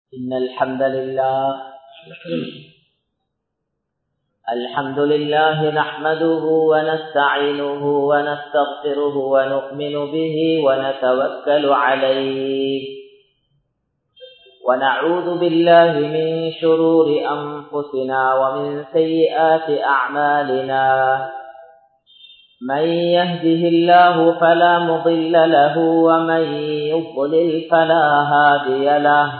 إن الحمد لله الحمد لله نحمده ونستعينه ونستغفره ونؤمن به ونتوكل عليه ونعوذ بالله من شرور أنفسنا ومن سيئات أعمالنا من يهده الله فلا مضل له ومن يضلل فلا هادي له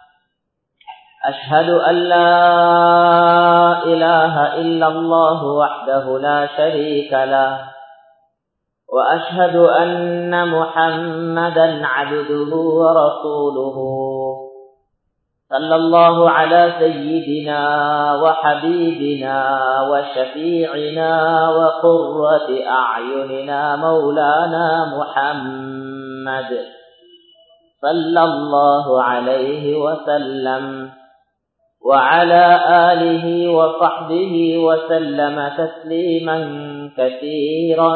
أشهد أن لا إله إلا الله وحده لا شريك له وأشهد أن محمدا عبده ورسوله صلى الله على سيدنا وحبيبنا وشفيعنا وقرة أعيننا مولانا محمد صلى الله عليه وسلم وعلى آله وصحبه وسلم تسليما كثيرا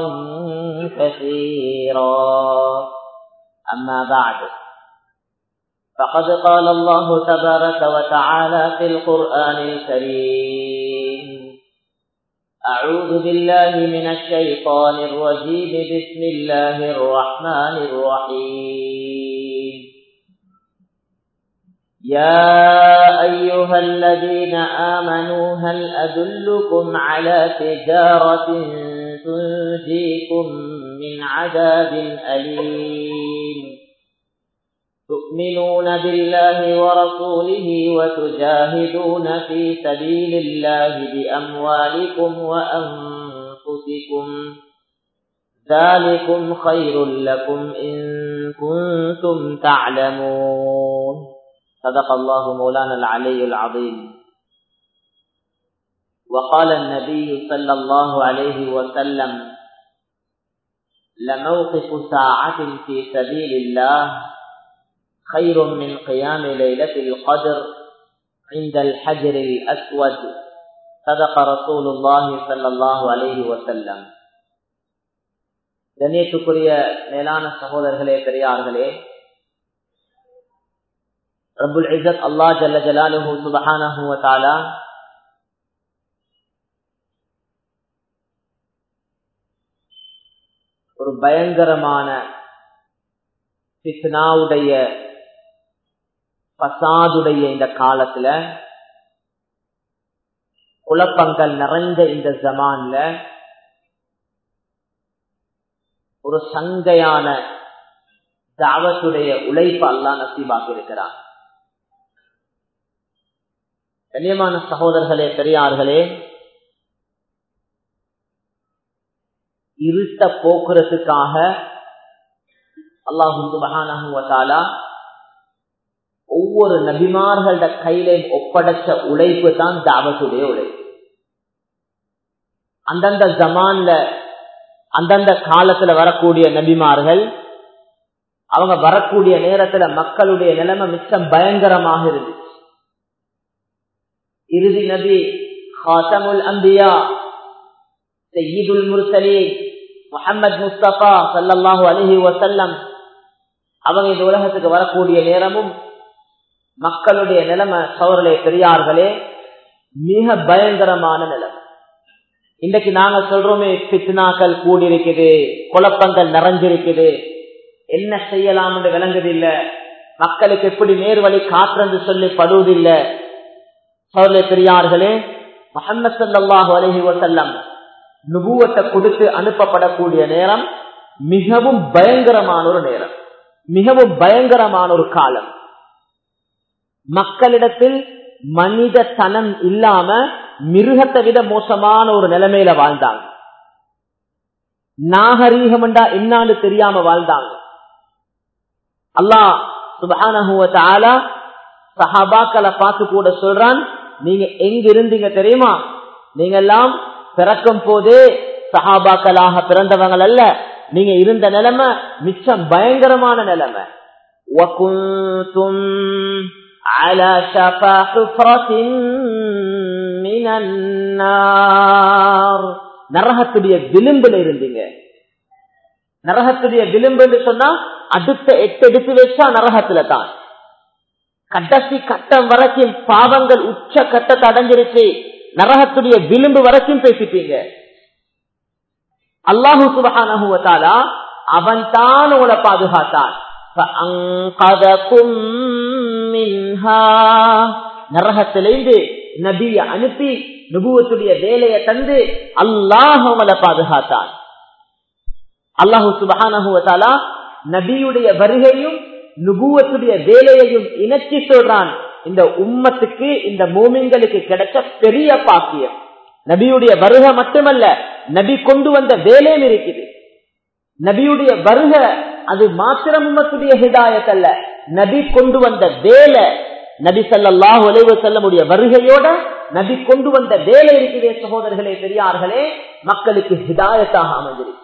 كثيرا أما بعد فقد قال الله تبارك وتعالى في القرآن الكريم أعوذ بالله من الشيطان الرجيم بسم الله الرحمن الرحيم يا أيها الذين آمنوا هل أدلكم على تجارة تنجيكم من عذاب أليم تؤمنون بالله ورسوله وتجاهدون في سبيل الله بأموالكم وأنفسكم ذلكم خير لكم إن كنتم تعلمون صدق الله مولانا العلي العظيم وقال النبي صلى الله عليه وسلم لموقف ساعة في سبيل الله خير من قيام ليلة القدر عند الحجر الأسود صدق رسول الله صلى الله عليه وسلم கண்ணியத்துக்குரிய மேலான சகோதரர்களே பெரியார்களே ரபுல் இசத் அல்லா ஜல்ல ஜலாலுஹு சுபஹானஹு தாலா ஒரு பயங்கரமான பித்னாவுடைய பசாதுடைய இந்த காலத்துல குழப்பங்கள் நிறைந்த இந்த ஜமான்ல ஒரு சங்கையான தாவத்துடைய உழைப்பு அல்லா நசீபாக இருக்கிறார் கண்ணியமான சகோதரர்களே பெரியார்களே இருட்ட போக்குறதுக்காக அல்லாஹு சுபஹானா ஒவ்வொரு நபிமார்கள கையிலையும் ஒப்படைச்ச உழைப்பு தான் தாவத்துடைய உழைப்பு அந்தந்த ஜமான்ல அந்தந்த காலத்துல வரக்கூடிய நபிமார்கள் அவங்க வரக்கூடிய நேரத்துல மக்களுடைய நிலைமை மிச்சம் பயங்கரமாக இருந்துச்சு இறுதி நபி ஹாசமுல் அம்பியா செய்யுல் முர்சலி முகமது முஸ்தபா சல்லாஹூ அலஹி வசல்லம் அவங்க இந்த உலகத்துக்கு வரக்கூடிய நேரமும் மக்களுடைய நிலைமை சோழர்களே பெரியார்களே மிக பயங்கரமான நிலைமை இன்றைக்கு நாங்க சொல்றோமே பித்னாக்கள் கூடியிருக்குது குழப்பங்கள் நிறைஞ்சிருக்குது என்ன செய்யலாம் என்று விளங்குதில்லை மக்களுக்கு எப்படி நேர்வழி காற்று சொல்லி படுவதில்லை சோழலை பெரியார்களே முகமது சல்லாஹூ அலஹி வசல்லம் நுபுவத்தை கொடுத்து அனுப்பப்படக்கூடிய நேரம் மிகவும் பயங்கரமான ஒரு நேரம் மிகவும் பயங்கரமான ஒரு காலம் மக்களிடத்தில் மனித தனம் இல்லாம மிருகத்தை விட மோசமான ஒரு நிலைமையில வாழ்ந்தாங்க நாகரீகம் என்றா என்னான்னு தெரியாம வாழ்ந்தாங்க அல்லாஹ் சுபான சஹாபாக்களை பார்த்து கூட சொல்றான் நீங்க எங்க இருந்தீங்க தெரியுமா நீங்க எல்லாம் பிறக்கும் போதே சஹாபாக்களாக பிறந்தவங்க அல்ல நீங்க இருந்த நிலைமை மிச்சம் பயங்கரமான நிலைமை على شفا حفرة من النار நரகத்துடைய விளிம்புல இருந்தீங்க நரகத்துடைய விளிம்புன்னு சொன்னா அடுத்த எட்டு எடுத்து வச்சா நரகத்துல தான் கடைசி கட்டம் வரைக்கும் பாவங்கள் உச்ச கட்டத்தை அடைஞ்சிருச்சு நரகத்துடைய விளிம்பு வரைக்கும் பேசிட்டீங்க அல்லாஹு சுபஹானஹுவத்தாலா அவன் தான் உங்களை பாதுகாத்தான் நரகத்திலிருந்து நபிய அனுப்பி நுபுவத்துடைய வேலையை தந்து அல்லாஹ் உங்களை பாதுகாத்தான் அல்லாஹு சுபஹானஹுவத்தாலா நபியுடைய வருகையும் நுபுவத்துடைய வேலையையும் இணைச்சி சொல்றான் இந்த உம்மத்துக்கு இந்த மூமின்களுக்கு கிடைச்ச பெரிய பாக்கியம் நபியுடைய வருகை மட்டுமல்ல நபி கொண்டு வந்த வேலையும் இருக்குது நபியுடைய வருக அது மாத்திரம் உம்மத்துடைய ஹிதாயத் அல்ல நபி கொண்டு வந்த வேலை நபி சல்லாஹ் உலைவு செல்லமுடைய வருகையோட நபி கொண்டு வந்த வேலை இருக்கிறே சகோதரர்களே பெரியார்களே மக்களுக்கு ஹிதாயத்தாக அமைஞ்சிருக்கு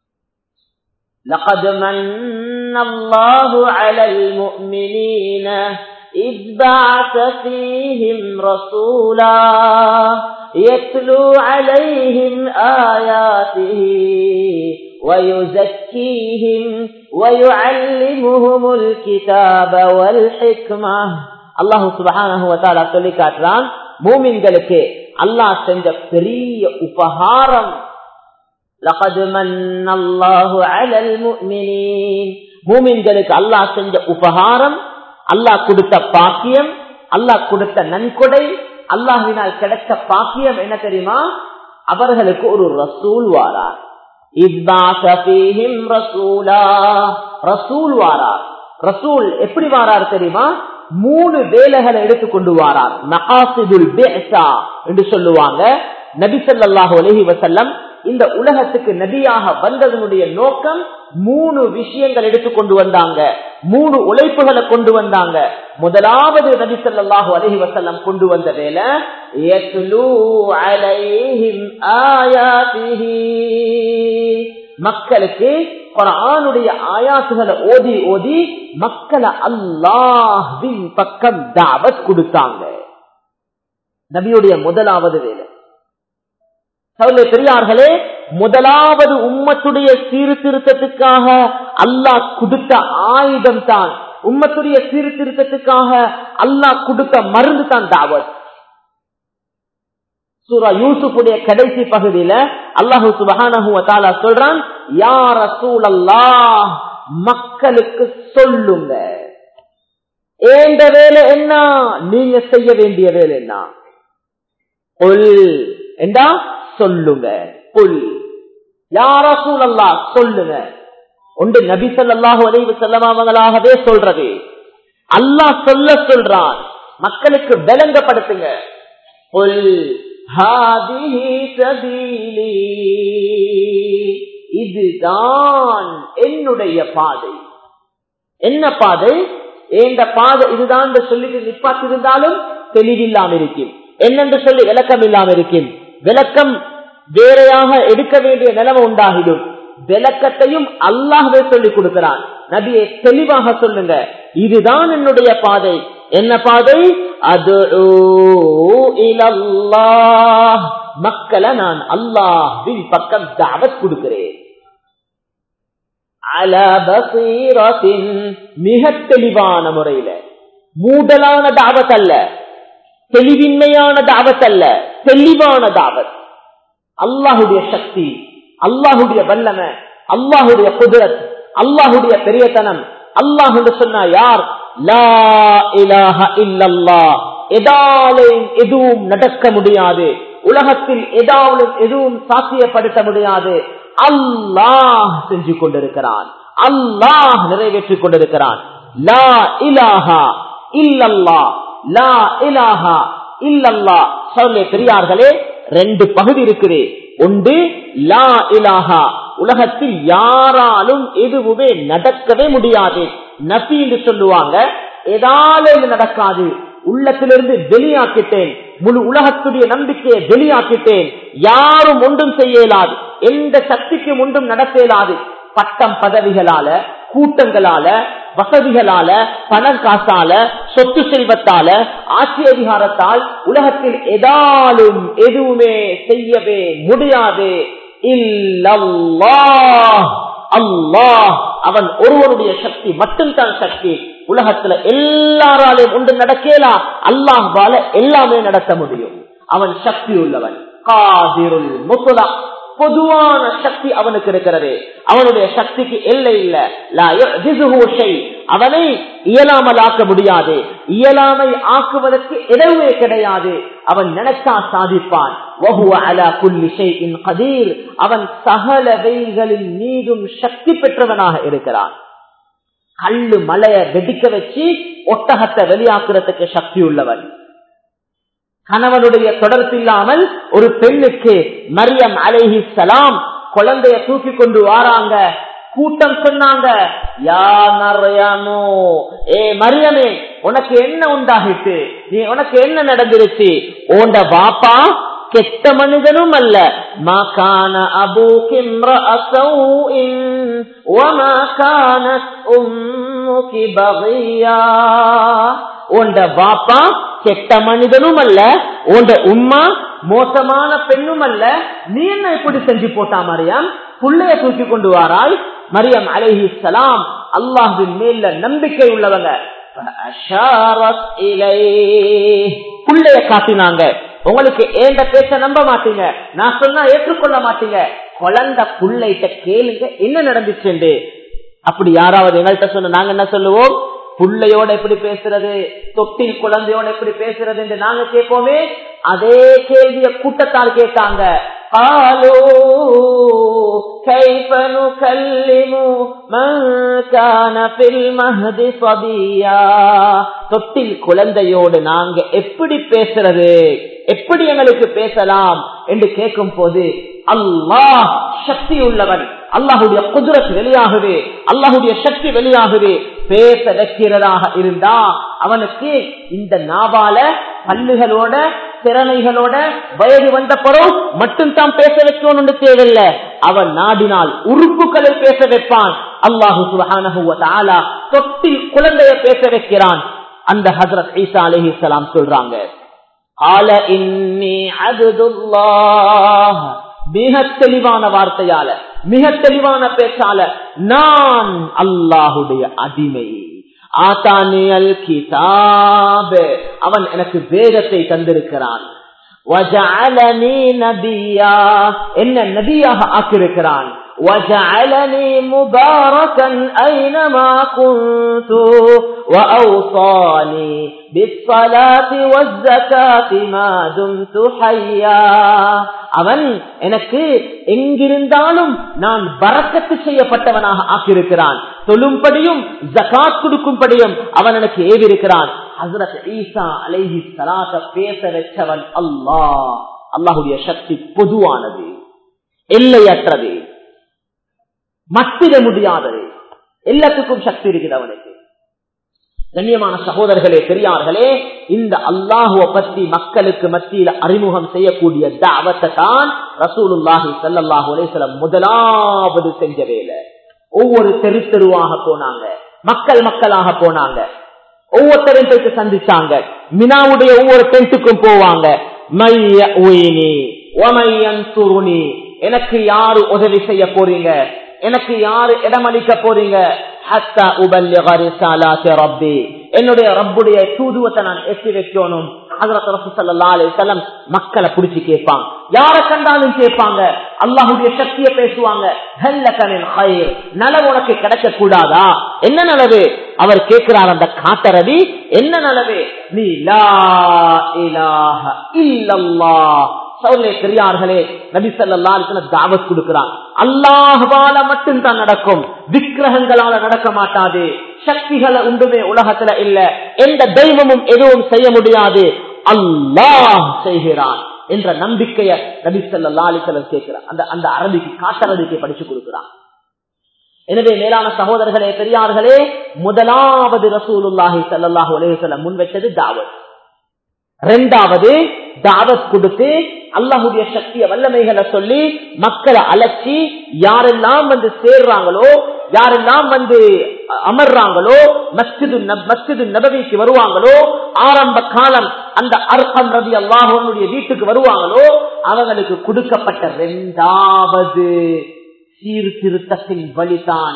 لقد من الله على المؤمنين إذ بعث فيهم رسولا يتلو عليهم آياته ويزكيهم ويعلمهم الكتاب والحكمة الله سبحانه وتعالى சொல்லி காட்டுறான் மூமின்களுக்கு அல்லாஹ் செஞ்ச பெரிய உபகாரம் لقد من الله على المؤمنين மூமின்களுக்கு அல்லாஹ் செஞ்ச உபகாரம் அல்லாஹ் கொடுத்த பாக்கியம் அல்லாஹ் கொடுத்த நன்கொடை அல்லாஹினால் கிடைத்த பாக்கியம் என்ன தெரியுமா அவர்களுக்கு ஒரு ரசூல் வாரார் ரசூல் வாரார் ரசூல் எப்படி வாரார் தெரியுமா மூணு வேலைகளை எடுத்துக்கொண்டு வாரார் நகாசிதுல் என்று சொல்லுவாங்க நபி சொல்லாஹு அலஹி வசல்லம் இந்த உலகத்துக்கு நபியாக வந்ததனுடைய நோக்கம் மூணு விஷயங்கள் எடுத்துக்கொண்டு வந்தாங்க மூணு உழைப்புகளை கொண்டு வந்தாங்க முதலாவது நபி சொல்லாஹு அலஹி வசல்லம் கொண்டு வந்த வேலை மக்களுக்கு குரானுடைய ஆயாசுகளை ஓதி ஓதி மக்களை அல்லாஹின் பக்கம் தாவத் கொடுத்தாங்க நபியுடைய முதலாவது வேலை சவுலே பெரியார்களே முதலாவது உம்மத்துடைய சீர்திருத்தத்துக்காக அல்லாஹ் கொடுத்த ஆயுதம் தான் உம்மத்துடைய சீர்திருத்தத்துக்காக அல்லாஹ் கொடுத்த மருந்து தான் தாவத் சூரா யூசுஃபுடைய கடைசி பகுதியில அல்லாஹு சுபஹானஹுவ சொல்றான் யார சூழல்லா மக்களுக்கு சொல்லுங்க ஏண்ட வேலை என்ன நீங்க செய்ய வேண்டிய வேலை என்ன கொல் என்றா சொல்லுங்க கொல் யார சூழல்லா சொல்லுங்க ஒன்று நபி சொல்லாஹு அலைவு செல்லமாவங்களாகவே சொல்றது அல்லாஹ் சொல்ல சொல்றான் மக்களுக்கு விளங்கப்படுத்துங்க கொல் இதுதான் என்னுடைய பாதை என்ன பாதை எந்த பாதை இதுதான் சொல்லிட்டு நிப்பாட்டிருந்தாலும் தெளிவில்லாம இருக்கும் என்னென்று சொல்லி விளக்கம் இல்லாம இருக்கும் விளக்கம் வேறையாக எடுக்க வேண்டிய நிலைமை உண்டாகிடும் விளக்கத்தையும் அல்லாஹவே சொல்லிக் கொடுக்கிறான் நபியை தெளிவாக சொல்லுங்க இதுதான் என்னுடைய பாதை என்ன பாதை அது மக்களை நான் அல்லாஹின் பக்கம் தாவத் கொடுக்கிறேன் மிக தெளிவான முறையில மூடலான தாவத் அல்ல தெளிவின்மையான தாவத் அல்ல தெளிவான தாவத் அல்லாஹுடைய சக்தி அல்லாஹுடைய வல்லமை அல்லாஹுடைய குதிரத் அல்லாஹுடைய பெரியத்தனம் அல்லாஹ் என்று சொன்னா யார் லா இலாஹ இல்லல்லா எதாலும் எதுவும் நடக்க முடியாது உலகத்தில் எதாவது எதுவும் சாத்தியப்படுத்த முடியாது அல்லாஹ் செஞ்சு கொண்டிருக்கிறான் அல்லாஹ் நிறைவேற்றிக் கொண்டிருக்கிறான் லா இலாஹா இல்லல்லா லா இலாஹா இல்லல்லா சொல்லே பெரியார்களே ரெண்டு பகுதி இருக்குது ஒன்று லா இலாஹா உலகத்தில் யாராலும் எதுவுமே நடக்கவே முடியாது நபி என்று சொல்லுவாங்க ஏதாலும் நடக்காது உள்ளத்திலிருந்து வெளியாக்கிட்டேன் முழு உலகத்துடைய நம்பிக்கையை வெளியாக்கிட்டேன் யாரும் ஒன்றும் செய்ய இயலாது எந்த சக்திக்கும் ஒன்றும் நடத்த இயலாது பட்டம் பதவிகளால கூட்டங்களால வசதிகளால பணம் காசால சொத்து செல்வத்தால ஆட்சி அதிகாரத்தால் உலகத்தில் எதாலும் எதுவுமே செய்யவே முடியாது அல்லாஹ் அவன் ஒருவனுடைய சக்தி மட்டும்தான் சக்தி உலகத்துல எல்லாராலையும் ஒன்று நடக்கலாம் அல்லாஹால எல்லாமே நடத்த முடியும் அவன் சக்தி உள்ளவன் காதிருள் முத்துலா பொதுவான சக்தி அவனுக்கு இருக்கிறது அவனுடைய சக்திக்கு எல்லை இல்ல லா யுஜிசுஹு ஷை. அவனை இயலாமல் ஆக்க முடியாது இயலாமை ஆக்குவதற்கு இடமே கிடையாது அவன் நினைச்சா சாதிப்பான் வஹுவ அலா குல்லி ஷைஇன் கதீர். அவன் சகலவைகளின் மீதும் சக்தி பெற்றவனாக இருக்கிறான் கல்லு மலைய வெடிக்க வச்சு ஒட்டகத்தை வெளியாக்குறதுக்கு சக்தி உள்ளவன் கணவனுடைய தொடர்பு இல்லாமல் ஒரு பெண்ணுக்கு மரியம் அலைஹி சலாம் குழந்தைய தூக்கி கொண்டு வாராங்க கூட்டம் சொன்னாங்க யா மரியமோ ஏ மரியமே உனக்கு என்ன உண்டாகிட்டு நீ உனக்கு என்ன நடந்துருச்சு ஓண்ட பாப்பா கெட்ட மனிதனும் அல்ல மாகான அபு கிம்ர உண்ட பாப்பா கெட்ட மனிதனும் அல்ல உண்ட உம்மா மோசமான பெண்ணும் அல்ல நீ என்ன இப்படி செஞ்சு போட்டா மரியம் புள்ளைய தூக்கி கொண்டு வாராய் மரியம் அலைஹி சலாம் அல்லாஹின் மேல நம்பிக்கை உள்ளவங்க فأشارت إليه. புள்ளைய காட்டினாங்க உங்களுக்கு ஏண்ட பேச நம்ப மாட்டீங்க நான் சொன்னா ஏற்றுக்கொள்ள மாட்டீங்க குழந்தை புள்ளைகிட்ட கேளுங்க என்ன நடந்துச்சு அப்படி யாராவது எங்கள்கிட்ட சொன்ன நாங்க என்ன சொல்லுவோம் புள்ளையோட எப்படி பேசுறது தொட்டில் குழந்தையோட எப்படி பேசுறது என்று நாங்க கேட்போமே அதே கேள்விய கூட்டத்தால் கேட்டாங்க قالوا كيف نكلم من كان في المهد صبيا தொட்டில் குழந்தையோடு நாங்க எப்படி பேசுறது எப்படி எங்களுக்கு பேசலாம் என்று கேட்கும் போது அல்லாஹ் சக்தி உள்ளவன் அல்லாஹுடைய குதிரத் வெளியாகுது அல்லாஹுடைய சக்தி வெளியாகுது பேச வைக்கிறதாக இருந்தா அவனுக்கு இந்த நாவால பல்லுகளோட திறமைகளோட வயது வந்த பிறகு மட்டும் தான் பேச வைக்கணும் தேவையில்லை அவன் நாடினால் உறுப்புகளை பேச வைப்பான் அல்லாஹு சுபஹானஹு தொட்டில் குழந்தைய பேச வைக்கிறான் அந்த ஹசரத் ஈசா அலஹி சலாம் சொல்றாங்க ஆல இன்னி அபுதுல்லாஹ் மிக தெளிவான வார்த்தையால மிக தெளிவான பேச்சால நான் அல்லாஹுடைய அடிமை ஆத்தானியல் கிதாப் அவன் எனக்கு வேதத்தை தந்திருக்கிறான் وجعلني نبيا என்ன நபியாக ஆக்கியிருக்கிறான் وجعلني مباركا أينما كنت وأوصاني بالصلاة والزكاة ما دمت حيا அவன் எனக்கு எங்கிருந்தாலும் நான் வரக்கத்து செய்யப்பட்டவனாக ஆக்கியிருக்கிறான் தொழும்படியும் ஜகாத் கொடுக்கும்படியும் அவன் எனக்கு ஏவிருக்கிறான் ஹசரத் ஈசா அலைஹி சலாத்த பேச வச்சவன் அல்லாஹ் அல்லாஹுடைய சக்தி பொதுவானது எல்லையற்றது மத்திட முடியாதது எல்லாத்துக்கும் சக்தி இருக்குது அவனுக்கு கண்ணியமான சகோதரர்களே பெரியார்களே இந்த அல்லாஹுவ பத்தி மக்களுக்கு மத்தியில அறிமுகம் செய்யக்கூடிய தாவத்தை தான் ரசூலுல்லாஹி சல்லாஹூ அலேசலம் முதலாவது செஞ்ச வேலை ஒவ்வொரு தெரு தெருவாக போனாங்க மக்கள் மக்களாக போனாங்க ஒவ்வொருத்தரையும் போயிட்டு சந்திச்சாங்க மினாவுடைய ஒவ்வொரு டென்ட்டுக்கும் போவாங்க மைய உயினி ஒமையன் துருணி எனக்கு யாரு உதவி செய்ய போறீங்க எனக்கு யாரு இடமளிக்க போறீங்க என்னுடைய ரப்புடைய தூதுவத்தை நான் எத்தி வைக்கணும் மக்களை புடிச்சு கேட்பாங்க யார கண்டாலும் கேட்பாங்க அல்லாஹுடைய சக்திய பேசுவாங்க நலவு உனக்கு கிடைக்க கூடாதா என்ன நலவு அவர் கேட்கிறார் அந்த காட்டரவி என்ன நலவு நீ லா இலாஹ இல்லல்லா சவுலே பெரியார்களே நபி சல்லா தாவத் கொடுக்கிறான் அல்லாஹால மட்டும்தான் நடக்கும் விக்கிரகங்களால நடக்க மாட்டாது சக்திகளை உண்டுமே உலகத்துல இல்ல எந்த தெய்வமும் எதுவும் செய்ய முடியாது அல்லாஹ் செய்கிறான் என்ற நம்பிக்கைய நபி சல்லா அலிசலம் கேட்கிறான் அந்த அந்த அரபிக்கு காட்டரபிக்கு படிச்சு கொடுக்கிறான் எனவே மேலான சகோதரர்களே பெரியார்களே முதலாவது ரசூலுல்லாஹி சல்லாஹூ அலேசலம் முன் வச்சது தாவத் ரெண்டாவது தாவத் கொடுத்து அல்லாஹுடைய சக்திய வல்லமைகளை சொல்லி மக்களை அலட்சி யாரெல்லாம் வந்து சேர்றாங்களோ யாரெல்லாம் வந்து அமர்றாங்களோ மஸ்ஜிது மஸ்ஜிது நபவிக்கு வருவாங்களோ ஆரம்ப காலம் அந்த அர்ஹம் ரவி அல்லாஹனுடைய வீட்டுக்கு வருவாங்களோ அவங்களுக்கு கொடுக்கப்பட்ட ரெண்டாவது சீர்திருத்தத்தின் வழிதான்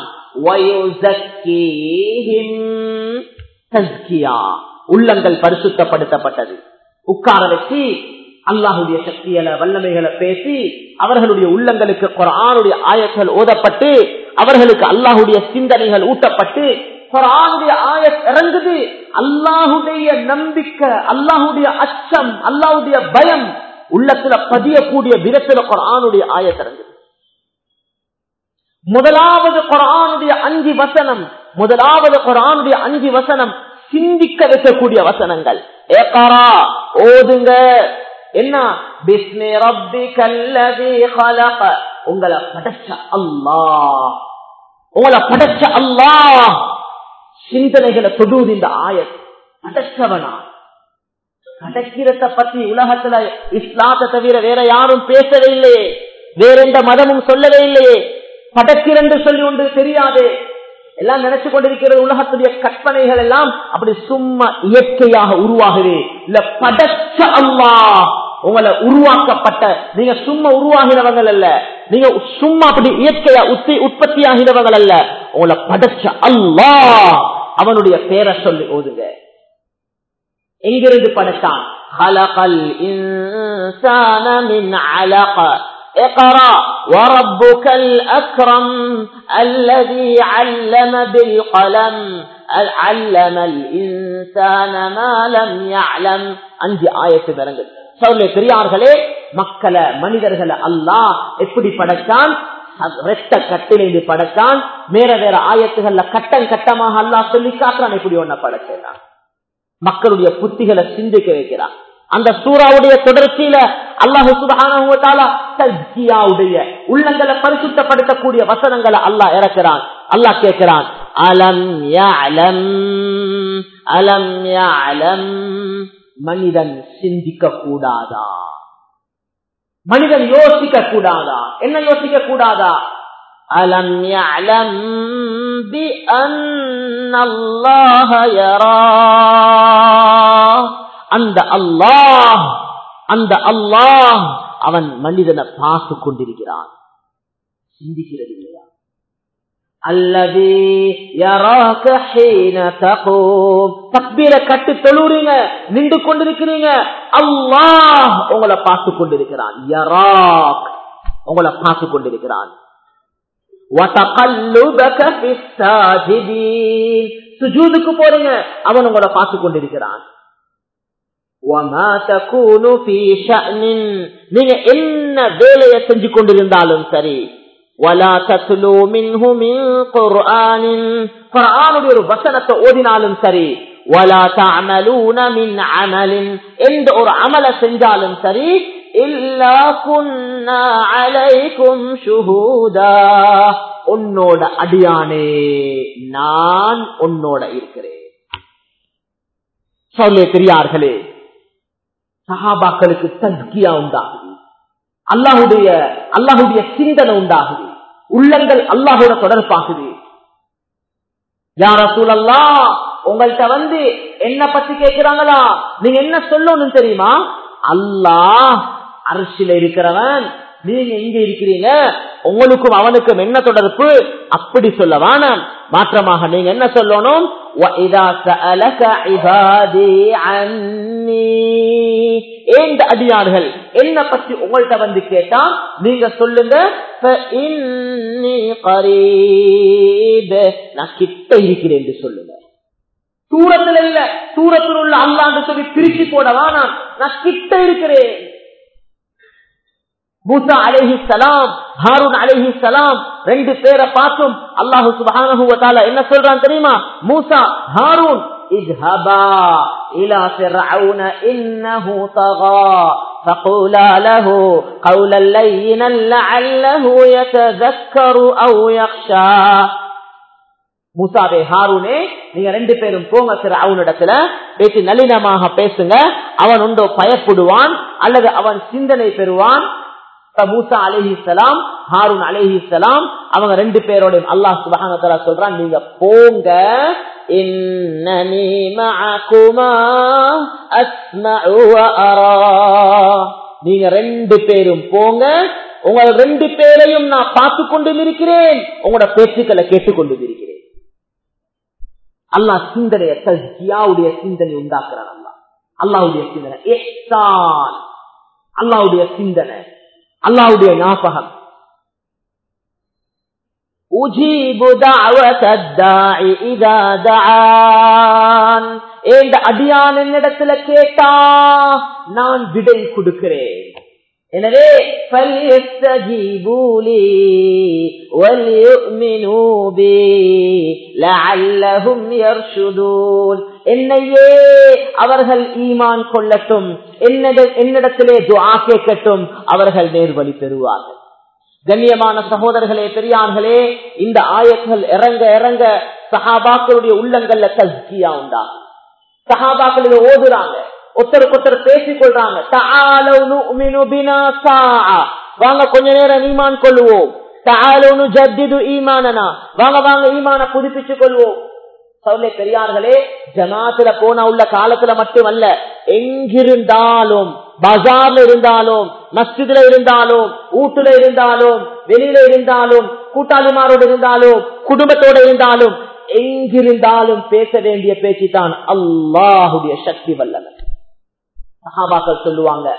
உள்ளங்கள் பரிசுத்தப்படுத்தப்பட்டது உட்கார வச்சு அல்லாஹுடைய சக்திகளை வல்லமைகளை பேசி அவர்களுடைய உள்ளங்களுக்கு குரானுடைய ஆயங்கள் ஓதப்பட்டு அவர்களுக்கு அல்லாஹுடைய சிந்தனைகள் ஊட்டப்பட்டு குரானுடைய ஆய இறங்குது அல்லாஹுடைய நம்பிக்கை அல்லாஹுடைய அச்சம் அல்லாஹுடைய பயம் உள்ளத்துல பதியக்கூடிய விதத்துல குரானுடைய ஆய இறங்குது முதலாவது குரானுடைய அஞ்சு வசனம் முதலாவது குரானுடைய அஞ்சு வசனம் சிந்திக்க வைக்கக்கூடிய வசனங்கள் ஏகாரா ஓதுங்க என்ன பிஸ்மி ரப்பி கல்லதி ஹலக உங்களை படைச்ச அல்லாஹ் உங்களை படைச்ச அல்லாஹ் சிந்தனைகளை தொடுவது இந்த ஆயத் படைச்சவனா படைக்கிறத பத்தி உலகத்துல இஸ்லாத்தை தவிர வேற யாரும் பேசவே இல்லையே வேற எந்த மதமும் சொல்லவே இல்லையே படைக்கிறென்று சொல்லி ஒன்று தெரியாது எல்லாம் நினைச்சு கொண்டிருக்கிறது உலகத்துடைய கற்பனைகள் எல்லாம் அப்படி சும்மா இயற்கையாக உருவாகுது இல்ல படைச்ச அல்லா உங்களை உருவாக்கப்பட்ட நீங்க சும்மா உருவாகினவங்கள் அல்ல நீங்க சும்மா அப்படி இயற்கையா உத்தி உற்பத்தி ஆகினவங்கள் அல்ல உங்களை படைச்ச அல்லா அவனுடைய பேரை சொல்லி ஓதுங்க எங்கிருந்து படைத்தான் ஹலகல் இன்சான மின் அலக اقرأ وربك الأكرم الذي علم بالقلم علم الإنسان ما لم يعلم அஞ்சு ஆயத்து வரங்கள் சொல்ல பெரியார்களே மக்களை மனிதர்களை அல்லாஹ் எப்படி படைத்தான் ரெட்ட கட்டிலிருந்து படைத்தான் வேற வேற ஆயத்துகள்ல கட்டம் கட்டமாக அல்லாஹ் சொல்லி காட்டுறான் எப்படி ஒன்ன படைச்சான் மக்களுடைய புத்திகளை சிந்திக்க வைக்கிறான் அந்த சூறாவுடைய தொடர்ச்சியில அல்லாஹு சுபானுடைய உள்ளங்களை பரிசுத்தப்படுத்தக்கூடிய வசனங்களை அல்லாஹ் இறக்கிறான் அல்லாஹ் கேட்கிறான் அலம் அலம் அலம் அலம் மனிதன் சிந்திக்க கூடாதா மனிதன் யோசிக்க கூடாதா என்ன யோசிக்க கூடாதா அலம் அலம் بأن الله يراه அந்த அல்லாஹ் அந்த அல்லாஹ் அவன் மனிதனை பார்த்து கொண்டிருக்கிறான் சிந்திக்கிறது இல்லையா அல்லது தக்பீர கட்டு தொழுறீங்க நின்று கொண்டிருக்கிறீங்க அல்லாஹ் உங்களை பார்த்து கொண்டிருக்கிறான் யராக் உங்களை பார்த்து கொண்டிருக்கிறான் சுஜூதுக்கு போறீங்க அவன் உங்களை பார்த்து கொண்டிருக்கிறான் நீங்க என்ன வேலையை செஞ்சு கொண்டிருந்தாலும் சரி ஒரு வசனத்தை ஓதினாலும் சரி எந்த ஒரு அமல செஞ்சாலும் சரி உன்னோட அடியானே நான் உன்னோட இருக்கிறேன் சொல்லே பெரியார்களே சஹாபாக்களுக்கு தஸ்கியா உண்டாகுது அல்லாஹுடைய அல்லாஹுடைய சிந்தனை உண்டாகுது உள்ளங்கள் அல்லாஹோட தொடர்பாகுது யார சூழல்லா உங்கள்கிட்ட வந்து என்ன பத்தி கேட்கிறாங்களா நீங்க என்ன சொல்லணும் தெரியுமா அல்லாஹ் அரசியல இருக்கிறவன் நீங்க எங்க இருக்கிறீங்க உங்களுக்கும் அவனுக்கும் என்ன தொடர்பு அப்படி சொல்ல வேணாம் மாற்றமாக நீங்க என்ன சொல்லணும் ஏந்த அடியார்கள் என்ன பத்தி உங்கள்கிட்ட வந்து கேட்டா நீங்க சொல்லுங்க நான் கிட்ட இருக்கிறேன் என்று சொல்லுங்க தூரத்தில் இல்ல தூரத்தில் உள்ள அல்லாண்டு சொல்லி பிரிச்சு போடவா நான் நான் கிட்ட இருக்கிறேன் மூசா அலேஹி சலாம் ஹாரூன் அலேஹி சலாம் ரெண்டு பேரை பார்த்தும் அல்லாஹு சுபான என்ன சொல்றான் தெரியுமா மூசா ஹாரூன் اذهبا إلى فرعون إنه طغى فقولا له قولا لينا لعله يتذكر أو يخشى மூசாவே ஹாரூனே நீங்க ரெண்டு பேரும் போங்க திரு அவனிடத்துல பேசி நளினமாக பேசுங்க அவன் உண்டோ பயப்படுவான் அல்லது அவன் சிந்தனை பெறுவான் மூசா அலஹி சலாம் ஹாரூன் அலஹி சலாம் அவங்க ரெண்டு பேரோட அல்லாஹ் சுபஹான சொல்றான் நீங்க போங்க நீங்க ரெண்டு பேரும் போங்க உங்கள் ரெண்டு பேரையும் நான் பார்த்து கொண்டு இருக்கிறேன் உங்களோட பேச்சுக்களை கேட்டுக்கொண்டு இருக்கிறேன் அல்லாஹ் சிந்தனைய தஸ்கியாவுடைய சிந்தனை உண்டாக்குறான் அல்லா அல்லாவுடைய சிந்தனை எஹ்சான் அல்லாவுடைய சிந்தனை அல்லாவுடைய ஞாபகம் أجيب دعوة الداع إذا دعان இந்த அடியான் என்னிடத்துல கேட்டா நான் விடை கொடுக்கிறேன் எனவே فَلْيَسْتَجِيبُوا لِي وَلْيُؤْمِنُوا بِي لَعَلَّهُمْ يَرْشُدُونَ என்னையே அவர்கள் ஈமான் கொள்ளட்டும் என்னிடத்திலே துஆ கேட்கட்டும் அவர்கள் நேர்வழி பெறுவார்கள் கண்ணியமான சகோதரர்களே பெரியார்களே இந்த ஆயங்கள் இறங்க இறங்க சஹாபாக்களுடைய உள்ளங்கள்ல தஸ்கியா உண்டாகும் சஹாபாக்கள் இதை ஓதுறாங்க ஒருத்தருக்கு ஒருத்தர் பேசிக் கொள்றாங்க வாங்க கொஞ்ச நேரம் ஈமான் கொள்வோம் ஈமானனா வாங்க வாங்க ஈமான புதுப்பிச்சு கொள்வோம் சவுலே பெரியார்களே ஜமாத்துல போன உள்ள காலத்துல மட்டுமல்ல எங்கிருந்தாலும் பஜார்ல இருந்தாலும் மஸ்ஜிதுல இருந்தாலும் வீட்டுல இருந்தாலும் வெளியில இருந்தாலும் கூட்டாளிமாரோடு இருந்தாலும் குடும்பத்தோடு இருந்தாலும் எங்கிருந்தாலும் பேச வேண்டிய பேச்சு தான் அல்லாஹுடைய சக்தி வல்லவன் சஹாபாக்கள் சொல்லுவாங்க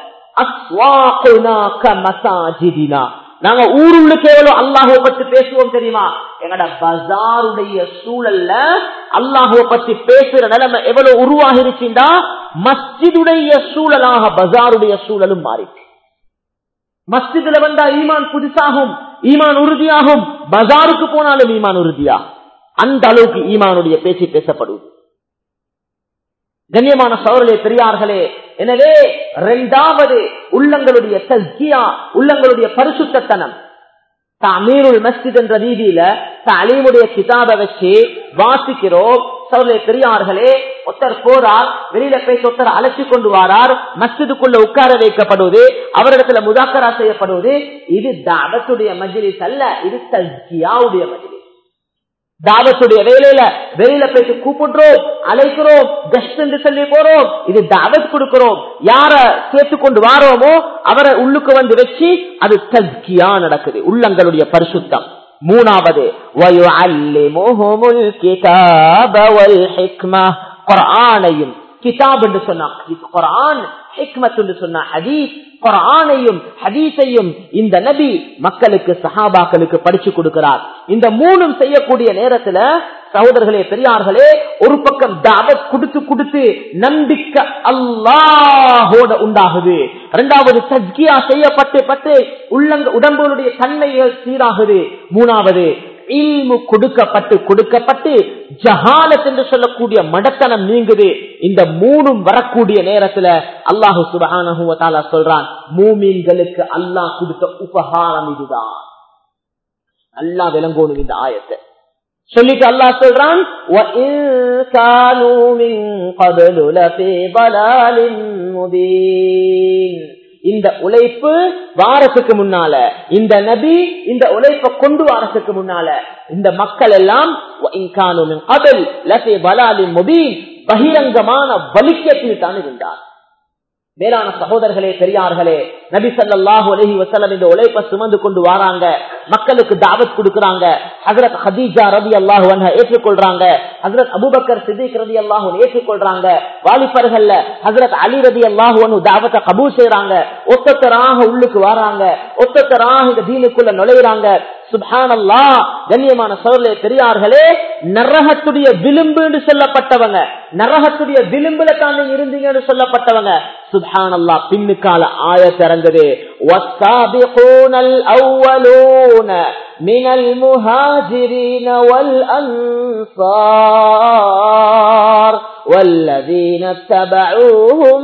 நாங்க ஊருள்ளுக்கு எவ்வளவு அல்லாஹுவ பத்தி பேசுவோம் தெரியுமா எங்கட பஜாருடைய சூழல்ல அல்லாஹுவ பத்தி பேசுற நிலைமை எவ்வளவு உருவாகி இருச்சுண்டா மஸ்ஜிதுடைய சூழலாக பஜாருடைய சூழலும் மாறிச்சு மஸ்ஜிதுல வந்தா ஈமான் புதுசாகும் ஈமான் உறுதியாகும் பஜாருக்கு போனாலும் ஈமான் உறுதியாகும் அந்த அளவுக்கு ஈமானுடைய பேச்சு பேசப்படுவது கண்ணியமான சோழர்களே பெரியார்களே எனவே இரண்டாவது உள்ளங்களுடைய தஸ்கியா உள்ளங்களுடைய பரிசுத்தனம் தாமீருல் மஸ்ஜித் என்ற ரீதியில தாலீமுடைய கிதாபை வச்சு வாசிக்கிறோம் சோழர்களே பெரியார்களே ஒருத்தர் போறார் வெளியில பேச ஒருத்தர் அழைச்சி கொண்டு வாரார் மஸ்ஜிதுக்குள்ள உட்கார வைக்கப்படுவது அவரிடத்துல முதாக்கரா செய்யப்படுவது இது தாவத்துடைய மஜிலிஸ் அல்ல இது தஸ்கியாவுடைய மஜிலிஸ் தாவத்துடைய வேலையில வெளியில போயிட்டு கூப்பிடுறோம் அழைக்கிறோம் கஸ்ட் என்று சொல்லி போறோம் இது தாவத் கொடுக்கிறோம் யார சேர்த்து கொண்டு வாரோமோ அவரை உள்ளுக்கு வந்து வச்சு அது தஸ்கியா நடக்குது உள்ளங்களுடைய பரிசுத்தம் மூணாவது குரானையும் கிதாப் என்று சொன்னா குரான் ஹிக்மத் என்று சொன்னா ஹதீஸ் குரானையும் ஹதீஸையும் இந்த நபி மக்களுக்கு சஹாபாக்களுக்கு படிச்சு கொடுக்கிறார் இந்த மூணும் செய்யக்கூடிய நேரத்துல சகோதரர்களே பெரியார்களே ஒரு பக்கம் தாவத் கொடுத்து கொடுத்து நம்பிக்கை அல்லாஹோட உண்டாகுது இரண்டாவது தஸ்கியா செய்யப்பட்டு பட்டு உள்ளங்க உடம்புடைய தன்மைகள் சீராகுது மூணாவது இல்மு கொடுக்கப்பட்டு கொடுக்கப்பட்டு ஜஹாலத் என்று சொல்லக்கூடிய மடத்தனம் நீங்குது இந்த மூணும் வரக்கூடிய நேரத்துல அல்லாஹு சுபஹான சொல்றான் மூமீன்களுக்கு அல்லாஹ் கொடுத்த உபகாரம் இதுதான் அல்லாஹ் விளங்கோணும் இந்த ஆயத்தை சொல்லிட்டு அல்லாஹ் சொல்றான் இந்த உழைப்பு வாரத்துக்கு முன்னால இந்த நபி இந்த உழைப்பை கொண்டு வாரத்துக்கு முன்னால இந்த மக்கள் எல்லாம் பகிரங்கமான வலிக்கத்தில் தான் இருந்தார் மேலான சகோதரர்களே பெரியார்களே நபி சல்லாஹூ அலஹி வசலம் இந்த உழைப்பை சுமந்து கொண்டு வராங்க மக்களுக்கு தாவத் கொடுக்கறாங்க ஹசரத் ஹதீஜா ரவி அல்லாஹு ஏற்றுக்கொள்றாங்க ஹசரத் அபுபக்கர் சித்திக் ரதி அல்லாஹூ ஏற்றுக்கொள்றாங்க வாலிபர்கள்ல ஹசரத் அலி ரதி அல்லாஹூ தாவத்தை கபூல் செய்யறாங்க ஒத்தத்தராக உள்ளுக்கு வராங்க ஒத்தத்தராக இந்த தீனுக்குள்ள நுழையிறாங்க சுபான் அல்லா கண்ணியமான சோழலே பெரியார்களே நரகத்துடைய விளிம்பு என்று சொல்லப்பட்டவங்க நரகத்துடைய விளிம்புல தான் நீங்க இருந்தீங்கன்னு சொல்லப்பட்டவங்க சுபான் அல்லா பின்னுக்கால ஆயத்திறங்குது والسابقون الأولون من المهاجرين والأنصار والذين اتبعوهم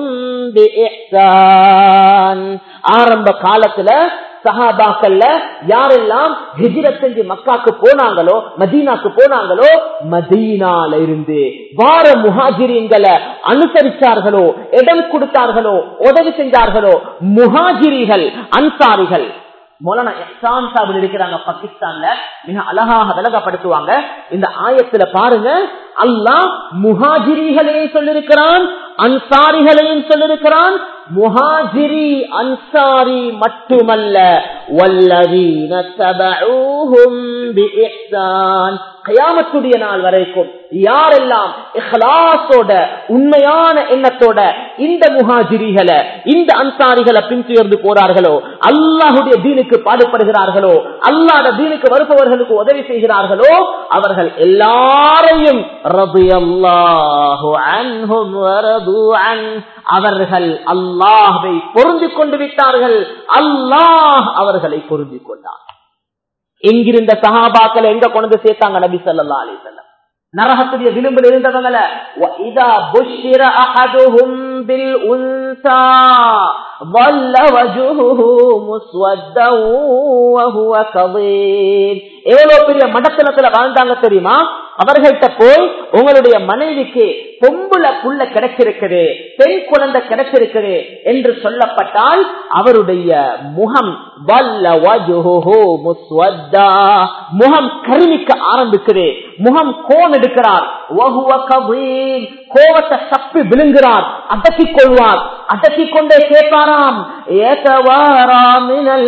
بإحسان ஆரம்ப காலத்துல சஹாபாக்கள்ல யாரெல்லாம் ஹிஜிரத் செஞ்சு மக்காக்கு போனாங்களோ மதீனாக்கு போனாங்களோ மதீனால இருந்து வார முஹாஜிரின்களை அனுசரிச்சார்களோ இடம் கொடுத்தார்களோ உதவி செஞ்சார்களோ முஹாஜிரிகள் அன்சாரிகள் மௌலானா எஹ்சான் சாபில் இருக்கிறாங்க பாகிஸ்தான்ல மிக அழகாக விலகப்படுத்துவாங்க இந்த ஆயத்துல பாருங்க அல்லாஹ் முஹாஜிரிகளையும் சொல்லிருக்கிறான் அன்சாரிகளையும் சொல்லிருக்கிறான் முஹாஜிரி அன்சாரி மட்டுமல்ல வல்லதீன தபஊஹும் பிஇஹ்சான் கயாமத்துடைய நாள் வரைக்கும் யாரெல்லாம் இஹ்லாஸோட உண்மையான எண்ணத்தோட இந்த முஹாஜிரிகளை இந்த அன்சாரிகளை பின்துயர்ந்து போறார்களோ அல்லாஹுடைய தீனுக்கு பாடுபடுகிறார்களோ அல்லாத தீனுக்கு வருபவர்களுக்கு உதவி செய்கிறார்களோ அவர்கள் எல்லாரையும் ரபியல்லாஹு அன்ஹும் வரது அன் அவர்கள் அல்லாஹை பொருந்திக் கொண்டு விட்டார்கள் அல்லாஹ் அவர்களை பொருந்திக் கொண்டார் எங்கிருந்த சகாபாக்களை எங்க கொண்டு சேர்த்தாங்க நபி சொல்லா அலி செல்லம் நரகத்துடைய விளிம்பில் இருந்தவங்கள وَإِذَا بُشِّرَ أَحَدُهُم بِالْأُنثَى ظَلَّ وَجْهُهُ مُسْوَدًّا وَهُوَ كَظِيمٌ எவ்வளவு பெரிய மடத்தனத்துல வாழ்ந்தாங்க தெரியுமா அவர்கள்ட்ட போய் உங்களுடைய மனைவிக்கு பொம்புல புள்ள கிடைச்சிருக்குது பெண் குழந்தை கிடைச்சிருக்குது என்று சொல்லப்பட்டால் அவருடைய முகம் வல்ல வஜுஹு முஸ்வத்தா முகம் கருமிக்க ஆரம்பிக்குது முகம் கோன் எடுக்கிறார் வஹுவ கபீர் கோவத்தை சப்பி விழுங்குறார் அடக்கிக் கொள்வார் அடக்கிக் கொண்டே கேட்பாராம் ஏதவாரா மினல்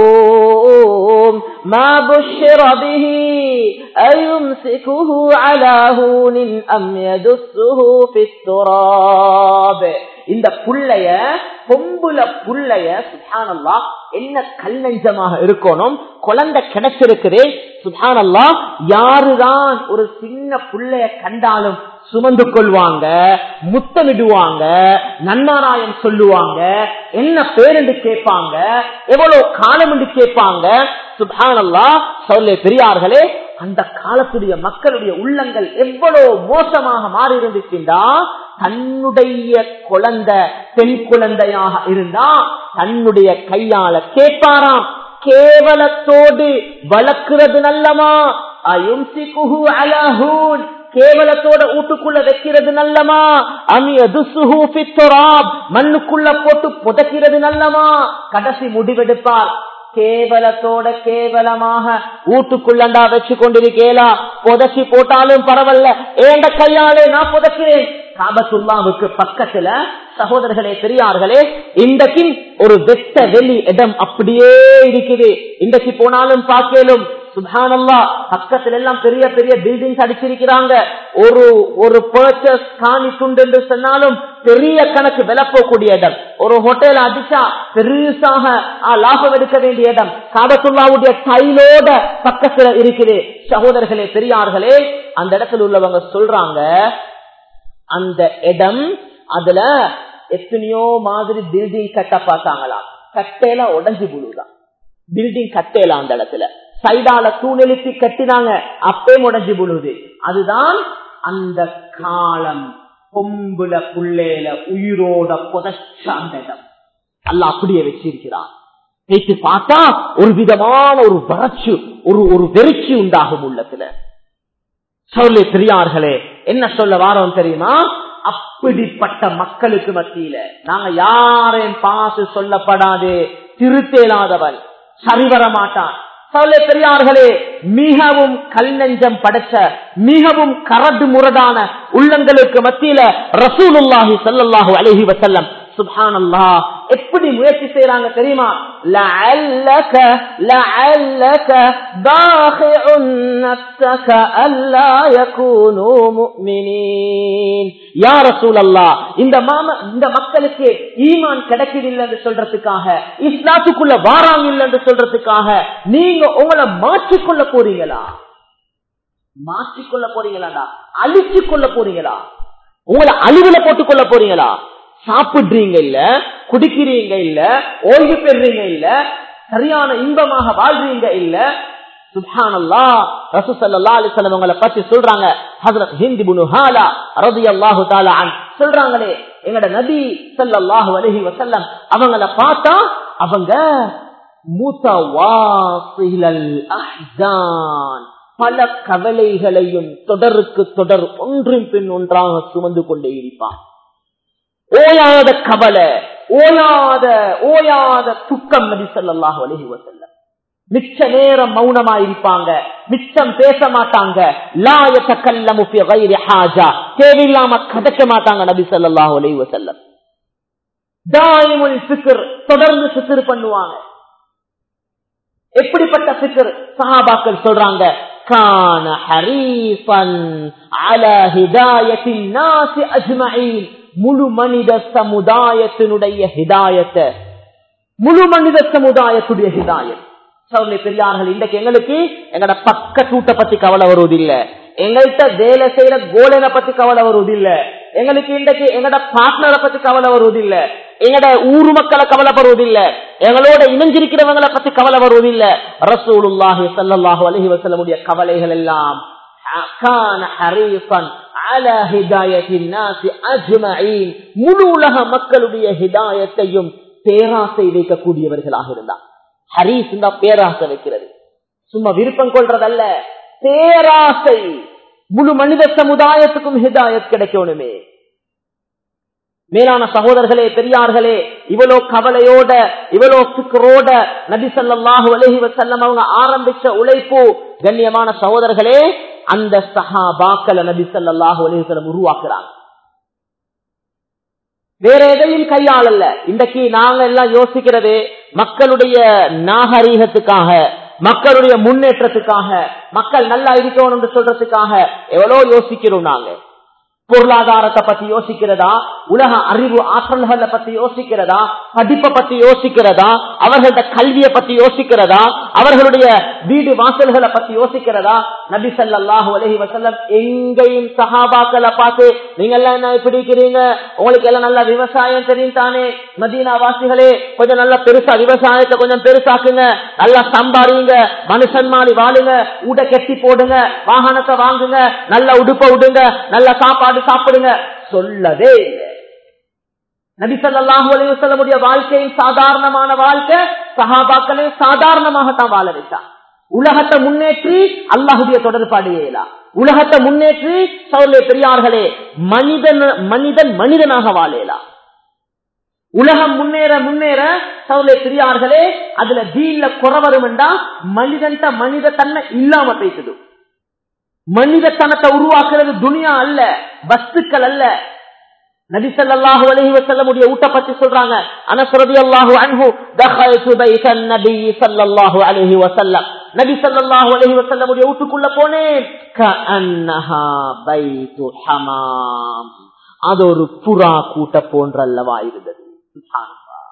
கௌம் ما بشر به أيمسكه على هون أم يدسه في التراب இந்த புள்ளைய பொம்புல புள்ளைய சுபானல்லா என்ன கல் நெஞ்சமாக இருக்கணும் குழந்தை கிடைச்சிருக்குதே சுபானல்லா யாருதான் ஒரு சின்ன புள்ளைய கண்டாலும் சுமந்து கொள்வாங்க முத்தமிடுவாங்க நன்னாராயம் சொல்லுவாங்க என்ன பேர் என்று கேட்பாங்க எவ்வளவு காலம் என்று கேட்பாங்க சுபானல்லா சொல்ல பெரியார்களே அந்த காலத்துடைய மக்களுடைய உள்ளங்கள் எவ்வளவு மோசமாக மாறி இருந்துச்சுண்டா தன்னுடைய குழந்தை பெண் குழந்தையாக இருந்தா தன்னுடைய கையால கேட்பாராம் கேவலத்தோடு வளர்க்கிறது நல்லமா அயும்சிகுஹு அலஹூன் கேவலத்தோட வீட்டுக்குள்ள வைக்கிறது நல்லமா மண்ணுக்குள்ள போட்டு புதைக்கிறது நல்லமா கடைசி முடிவெடுப்பார் கேவலத்தோட கேவலமாக வீட்டுக்குள்ளண்டா வச்சு கொண்டிருக்கேலா புதைச்சி போட்டாலும் பரவாயில்ல ஏண்ட கையாலே நான் புதைக்கிறேன் காபத்துல்லாவுக்கு பக்கத்துல சகோதரர்களே பெரியார்களே இன்றைக்கு ஒரு வெட்ட வெளி இடம் அப்படியே இருக்குது இன்றைக்கு போனாலும் பார்க்கலும் சுபானல்லா பக்கத்துல எல்லாம் பெரிய பெரிய பில்டிங்ஸ் அடிச்சிருக்கிறாங்க ஒரு ஒரு பர்ச்சஸ் காணி துண்டு என்று சொன்னாலும் பெரிய கணக்கு விலை போகக்கூடிய இடம் ஒரு ஹோட்டல் அடிச்சா பெருசாக லாபம் எடுக்க வேண்டிய இடம் காபத்துல்லாவுடைய டைலோட பக்கத்துல இருக்குது சகோதரர்களே பெரியார்களே அந்த இடத்துல உள்ளவங்க சொல்றாங்க அந்த இடம் அதுல எத்தனையோ மாதிரி பில்டிங் கட்ட பார்த்தாங்களா கட்டையில உடஞ்சி புழுதான் பில்டிங் கட்டையில அந்த இடத்துல சைடால தூணெழுப்பி கட்டினாங்க அப்பே முடஞ்சி புழுது அதுதான் அந்த காலம் பொம்புல புள்ளேல உயிரோட புதைச்ச அந்த இடம் அல்ல அப்படியே வச்சிருக்கிறான் வைத்து பார்த்தா ஒரு விதமான ஒரு வறட்சி ஒரு ஒரு வெறிச்சி உண்டாகும் உள்ளத்துல சொல்லி பெரியார்களே என்ன சொல்ல வாரோம் தெரியுமா அப்படிப்பட்ட மக்களுக்கு மத்தியில நாங்க யாரையும் பார்த்து சொல்லப்படாது திருத்தேலாதவன் சரிவர மாட்டான் சொல்ல பெரியார்களே மிகவும் கல் நெஞ்சம் படைச்ச மிகவும் கரடு முரடான உள்ளங்களுக்கு மத்தியில ரசூலுல்லாஹி சல்லாஹூ அலஹி வசல்லம் சுபானல்லா எப்படி முயற்சி செய்யறாங்க தெரியுமா لعلك لعلك باخع نفسك الا يكونوا مؤمنين يا رسول الله இந்த மாம இந்த மக்களுக்கு ஈமான் கிடைக்கவில்லை என்று சொல்றதுக்காக இஸ்லாத்துக்குள்ள வாராங்க இல்லை என்று சொல்றதுக்காக நீங்க உங்களை மாற்றிக்கொள்ள போறீங்களா மாற்றிக்கொள்ள போறீங்களாடா அழிச்சு கொள்ள போறீங்களா உங்களை அழிவுல போட்டுக் கொள்ள போறீங்களா சாப்பிடுறீங்க இல்ல குடிக்கிறீங்க இல்ல ஓய்வு பெறுறீங்க இல்ல சரியான இன்பமாக வாழ்றீங்க இல்ல சுப்ஹானல்லா ரசூசல்லா அலிசல்லம் உங்களை பத்தி சொல்றாங்க ஹசரத் ஹிந்தி புனு ஹாலா ரதி அல்லாஹு தாலா சொல்றாங்களே எங்கட நபி சல்லாஹு அலஹி வசல்லம் அவங்கள பார்த்தா அவங்க பல கவலைகளையும் தொடருக்கு தொடர் ஒன்றின் பின் ஒன்றாக சுமந்து கொண்டே இருப்பான் ஓயாத கவலை ஓயாத ஓயாத துக்கம் நபி சொல்லாஹ் அலஹி வசல்லம் மிச்ச நேரம் மௌனமா இருப்பாங்க மிச்சம் பேச மாட்டாங்க லாயத்த கல்லமுப்பி வைரி ஹாஜா தேவையில்லாம கதைக்க மாட்டாங்க நபி சொல்லாஹ் அலஹி வசல்லம் தாயமுல் சிக்கர் தொடர்ந்து சிக்கர் பண்ணுவாங்க எப்படிப்பட்ட பிக்கர் சஹாபாக்கள் சொல்றாங்க கான ஹரீஃபன் அல ஹிதாயத்தின் நாசி அஜ்மஈன் முழு மனித சமுதாயத்தினுடைய ஹிதாயத்தை முழு மனித சமுதாயத்துடைய ஹிதாயத் சவுளை பெரியார்கள் இன்றைக்கு எங்களுக்கு எங்கட பக்க தூட்ட பத்தி கவலை வருவதில்லை எங்கள்கிட்ட வேலை செய்யற கோலனை பத்தி கவலை வருவதில்லை எங்களுக்கு இன்றைக்கு எங்கட பார்ட்னரை பத்தி கவலை வருவதில்லை எங்கட ஊர் மக்களை கவலைப்படுவதில்லை எங்களோட இணைஞ்சிருக்கிறவங்களை பத்தி கவலை வருவதில்லை ரசூலுல்லாஹி ஸல்லல்லாஹு அலைஹி வஸல்லமுடைய கவலைகள் எல்லாம் கான ஹரீஃபன் அலா ஹிதாயத்தின் நாசி அஜ்மஈன் முழு உலக மக்களுடைய ஹிதாயத்தையும் பேராசை வைக்கக்கூடியவர்களாக இருந்தார் ஹரீஸ் தான் பேராசை வைக்கிறது சும்மா விருப்பம் கொள்றதல்ல பேராசை முழு மனித சமுதாயத்துக்கும் ஹிதாயத் கிடைக்கணுமே மேலான சகோதரர்களே பெரியார்களே இவ்வளோ கவலையோட இவ்வளோ சுக்கரோட நபி சல்லாஹூ அலஹி வசல்லம் அவங்க ஆரம்பிச்ச உழைப்பு கண்ணியமான சகோதரர்களே அந்த சஹாபாக்களை நபி சல்லாஹூ அலஹி வசல்லம் உருவாக்குறாங்க வேற எதையும் கையாளல்ல இன்றைக்கு நாங்க எல்லாம் யோசிக்கிறது மக்களுடைய நாகரீகத்துக்காக மக்களுடைய முன்னேற்றத்துக்காக மக்கள் நல்லா இருக்கணும் என்று சொல்றதுக்காக எவ்வளவு யோசிக்கிறோம் நாங்க பொருளாதாரத்தை பத்தி யோசிக்கிறதா உலக அறிவு ஆற்றல்களை பத்தி யோசிக்கிறதா படிப்பை பத்தி யோசிக்கிறதா அவர்களோட கல்வியை பத்தி யோசிக்கிறதா அவர்களுடைய வீடு வாசல்களை பத்தி யோசிக்கிறதா நபி சல்லாஹூ அலஹி வசல்லம் எங்கேயும் சஹாபாக்களை பார்த்து நீங்க எல்லாம் என்ன எப்படி இருக்கிறீங்க உங்களுக்கு எல்லாம் நல்ல விவசாயம் தெரியும் தானே மதீனா வாசிகளே கொஞ்சம் நல்லா பெருசா விவசாயத்தை கொஞ்சம் பெருசாக்குங்க நல்லா சம்பாரிங்க மனுஷன் மாறி வாழுங்க ஊட கெட்டி போடுங்க வாகனத்தை வாங்குங்க நல்ல உடுப்ப விடுங்க நல்ல சாப்பாடு சாப்பிடுங்க சொல்லவே இல்லை நபிசல்லாஹு அலைவசல்லமுடைய வாழ்க்கையின் சாதாரணமான வாழ்க்கை சஹாபாக்களே சாதாரணமாகத்தான் வாழ வைத்தார் உலகத்தை முன்னேற்றி அல்லாஹுடைய தொடர்பாடு செய்யலாம் உலகத்தை முன்னேற்றி சௌரிய பெரியார்களே மனிதன் மனிதன் மனிதனாக வாழலாம் உலகம் முன்னேற முன்னேற சௌரிய பெரியார்களே அதுல தீன்ல குறவரும் மனிதன் மனித தன்மை இல்லாம பேசுது மனிதத்தனத்தை உருவாக்குறது துனியா அல்ல வஸ்துக்கள் அல்ல நபி ஸல்லல்லாஹு அலைஹி வஸல்லமுடைய ஊட்ட பத்தி சொல்றாங்க அனஸ் ரலியல்லாஹு அன்ஹு தഖல்து பைத்தன் நபி ஸல்லல்லாஹு அலைஹி வஸல்லம் நபி ஸல்லல்லாஹு அலைஹி வஸல்லமுடைய ஊட்டுக்குள்ள போனேன் கஅன்னஹா பைத்து ஹமாம் அது ஒரு புறா கூட்ட போன்றல்லவா இருந்தது சுப்ஹானல்லாஹ்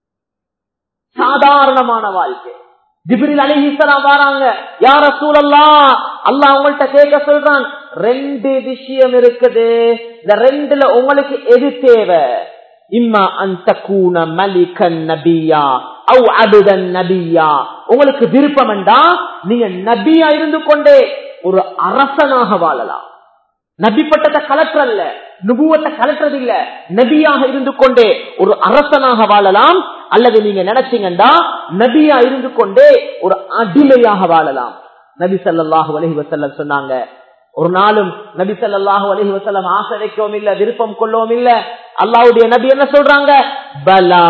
சாதாரணமான வாழ்க்கை ஜிப்ரில் அலிஹிஸ்லாம் வராங்க யார சூழல்லா அல்லாஹ் உங்கள்கிட்ட கேட்க சொல்றான் ரெண்டு விஷயம் இருக்குது இந்த ரெண்டுல உங்களுக்கு எது தேவை இம்மா அந்த கூன மலிகன் நபியா அவ் அபுதன் நபியா உங்களுக்கு விருப்பம் என்றா நீங்க நபியா இருந்து கொண்டே ஒரு அரசனாக வாழலாம் நபி பட்டத்தை கலற்றல்ல நுபுவத்தை கலற்றது இல்ல நபியாக இருந்து கொண்டே ஒரு அரசனாக வாழலாம் அல்லது நீங்க நினைச்சீங்கன்னா நபியா இருந்து கொண்டே ஒரு அடிமையாக வாழலாம் நபி சல்லாஹூ அலஹி வசல்லம் சொன்னாங்க ஒரு நாளும் நபி சல்லாஹூ அலஹி வசல்லம் ஆசை வைக்கவும் இல்ல விருப்பம் கொள்ளவும் இல்ல அல்லாவுடைய நபி என்ன சொல்றாங்க பலா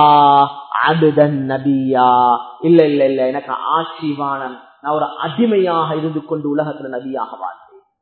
அதுதன் நபியா இல்ல இல்ல இல்ல எனக்கு ஆட்சிவானன் நான் ஒரு அடிமையாக இருந்து கொண்டு உலகத்துல நபியாக வாழ்ந்தேன்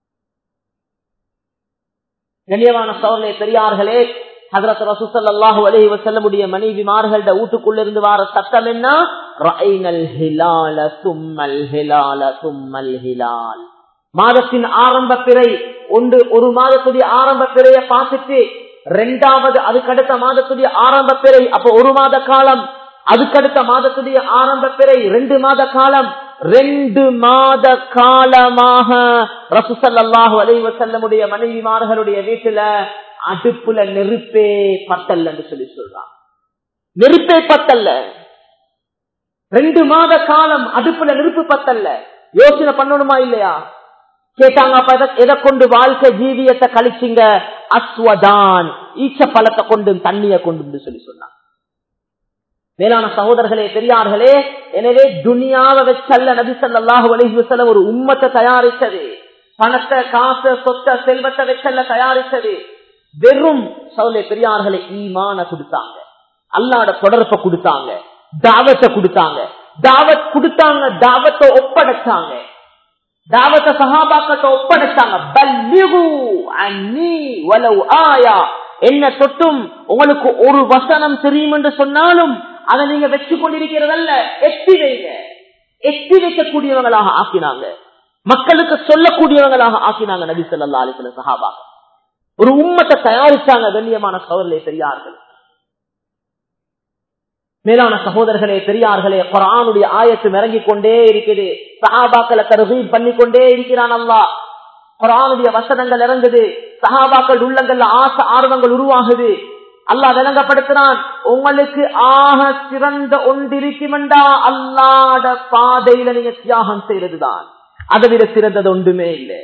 கண்ணியமான சோழனை பெரியார்களே ஹதரத் ரசூசல்லாஹு அலஹி வசல்லமுடைய மனைவிமார்கள்ட வீட்டுக்குள்ள இருந்து வார சட்டம் என்ன ரஐனல் ஹிலால சும்மல் ஹிலால சும்மல் ஹிலால் மாதத்தின் ஆரம்ப பிறை ஒன்று ஒரு மாதத்துடைய ஆரம்ப பிறைய பார்த்துட்டு ரெண்டாவது அதுக்கடுத்த மாதத்துடைய ஆரம்ப பிறை அப்ப ஒரு மாத காலம் அதுக்கடுத்த மாதத்துடைய ஆரம்ப பிறை ரெண்டு மாத காலம் ரெண்டு மாத காலமாக ரசூசல்லாஹு அலைவ செல்லமுடைய மனைவிமார்களுடைய வீட்டுல அடுப்புல நெருப்பே பத்தல்ல என்று சொல்லி சொல்றான் நெருப்பே பத்தல்ல ரெண்டு மாத காலம் அடுப்புல நெருப்பு பத்தல்ல யோசனை பண்ணணுமா இல்லையா கேட்டாங்க அப்ப எதை கொண்டு வாழ்க்கை ஜீவியத்தை கழிச்சிங்க அஸ்வதான் ஈச்ச பழத்தை கொண்டு தண்ணிய கொண்டு சொல்லி சொன்னாங்க மேலான சகோதரர்களே பெரியார்களே எனவே துனியாவை வச்சல்ல நபி சல்லாஹு அலஹி வசல்லம் ஒரு உம்மத்தை தயாரித்தது பணத்தை காசு சொத்த செல்வத்தை வச்சல்ல தயாரித்தது வெறும் சவுலே பெரியார்களை ஈமான கொடுத்தாங்க அல்லாட தொடர்பை கொடுத்தாங்க தாவத்தை கொடுத்தாங்க தாவத் கொடுத்தாங்க தாவத்தை ஒப்படைச்சாங்க தாவத்தை சகாபாக்கத்தை ஒப்படைச்சாங்க பல்லிகு அன்னி வலவு ஆயா என்ன தொட்டும் உங்களுக்கு ஒரு வசனம் தெரியும் என்று சொன்னாலும் அதை நீங்க வச்சு கொண்டிருக்கிறதல்ல எட்டி வைங்க எட்டி வைக்கக்கூடியவங்களாக ஆக்கினாங்க மக்களுக்கு சொல்லக்கூடியவங்களாக ஆக்கினாங்க நபி சொல்லா அலிசல சஹாபா ஒரு உம்மத்தை தயாரிச்சாங்க கண்ணியமான சோதரே பெரியார்கள் மேலான சகோதரர்களே பெரியார்களே குரானுடைய ஆயத்து இறங்கிக் கொண்டே இருக்குது சஹாபாக்களை தருகீப் பண்ணி கொண்டே இருக்கிறான் அல்லா குரானுடைய வசனங்கள் இறங்குது சஹாபாக்கள் உள்ளங்கள்ல ஆசை ஆர்வங்கள் உருவாகுது அல்லாஹ் விளங்கப்படுத்துறான் உங்களுக்கு ஆக சிறந்த ஒன்றிருக்குமெண்டா அல்லாட பாதையில நீங்க தியாகம் செய்யறதுதான் அதை விட சிறந்தது ஒன்றுமே இல்லை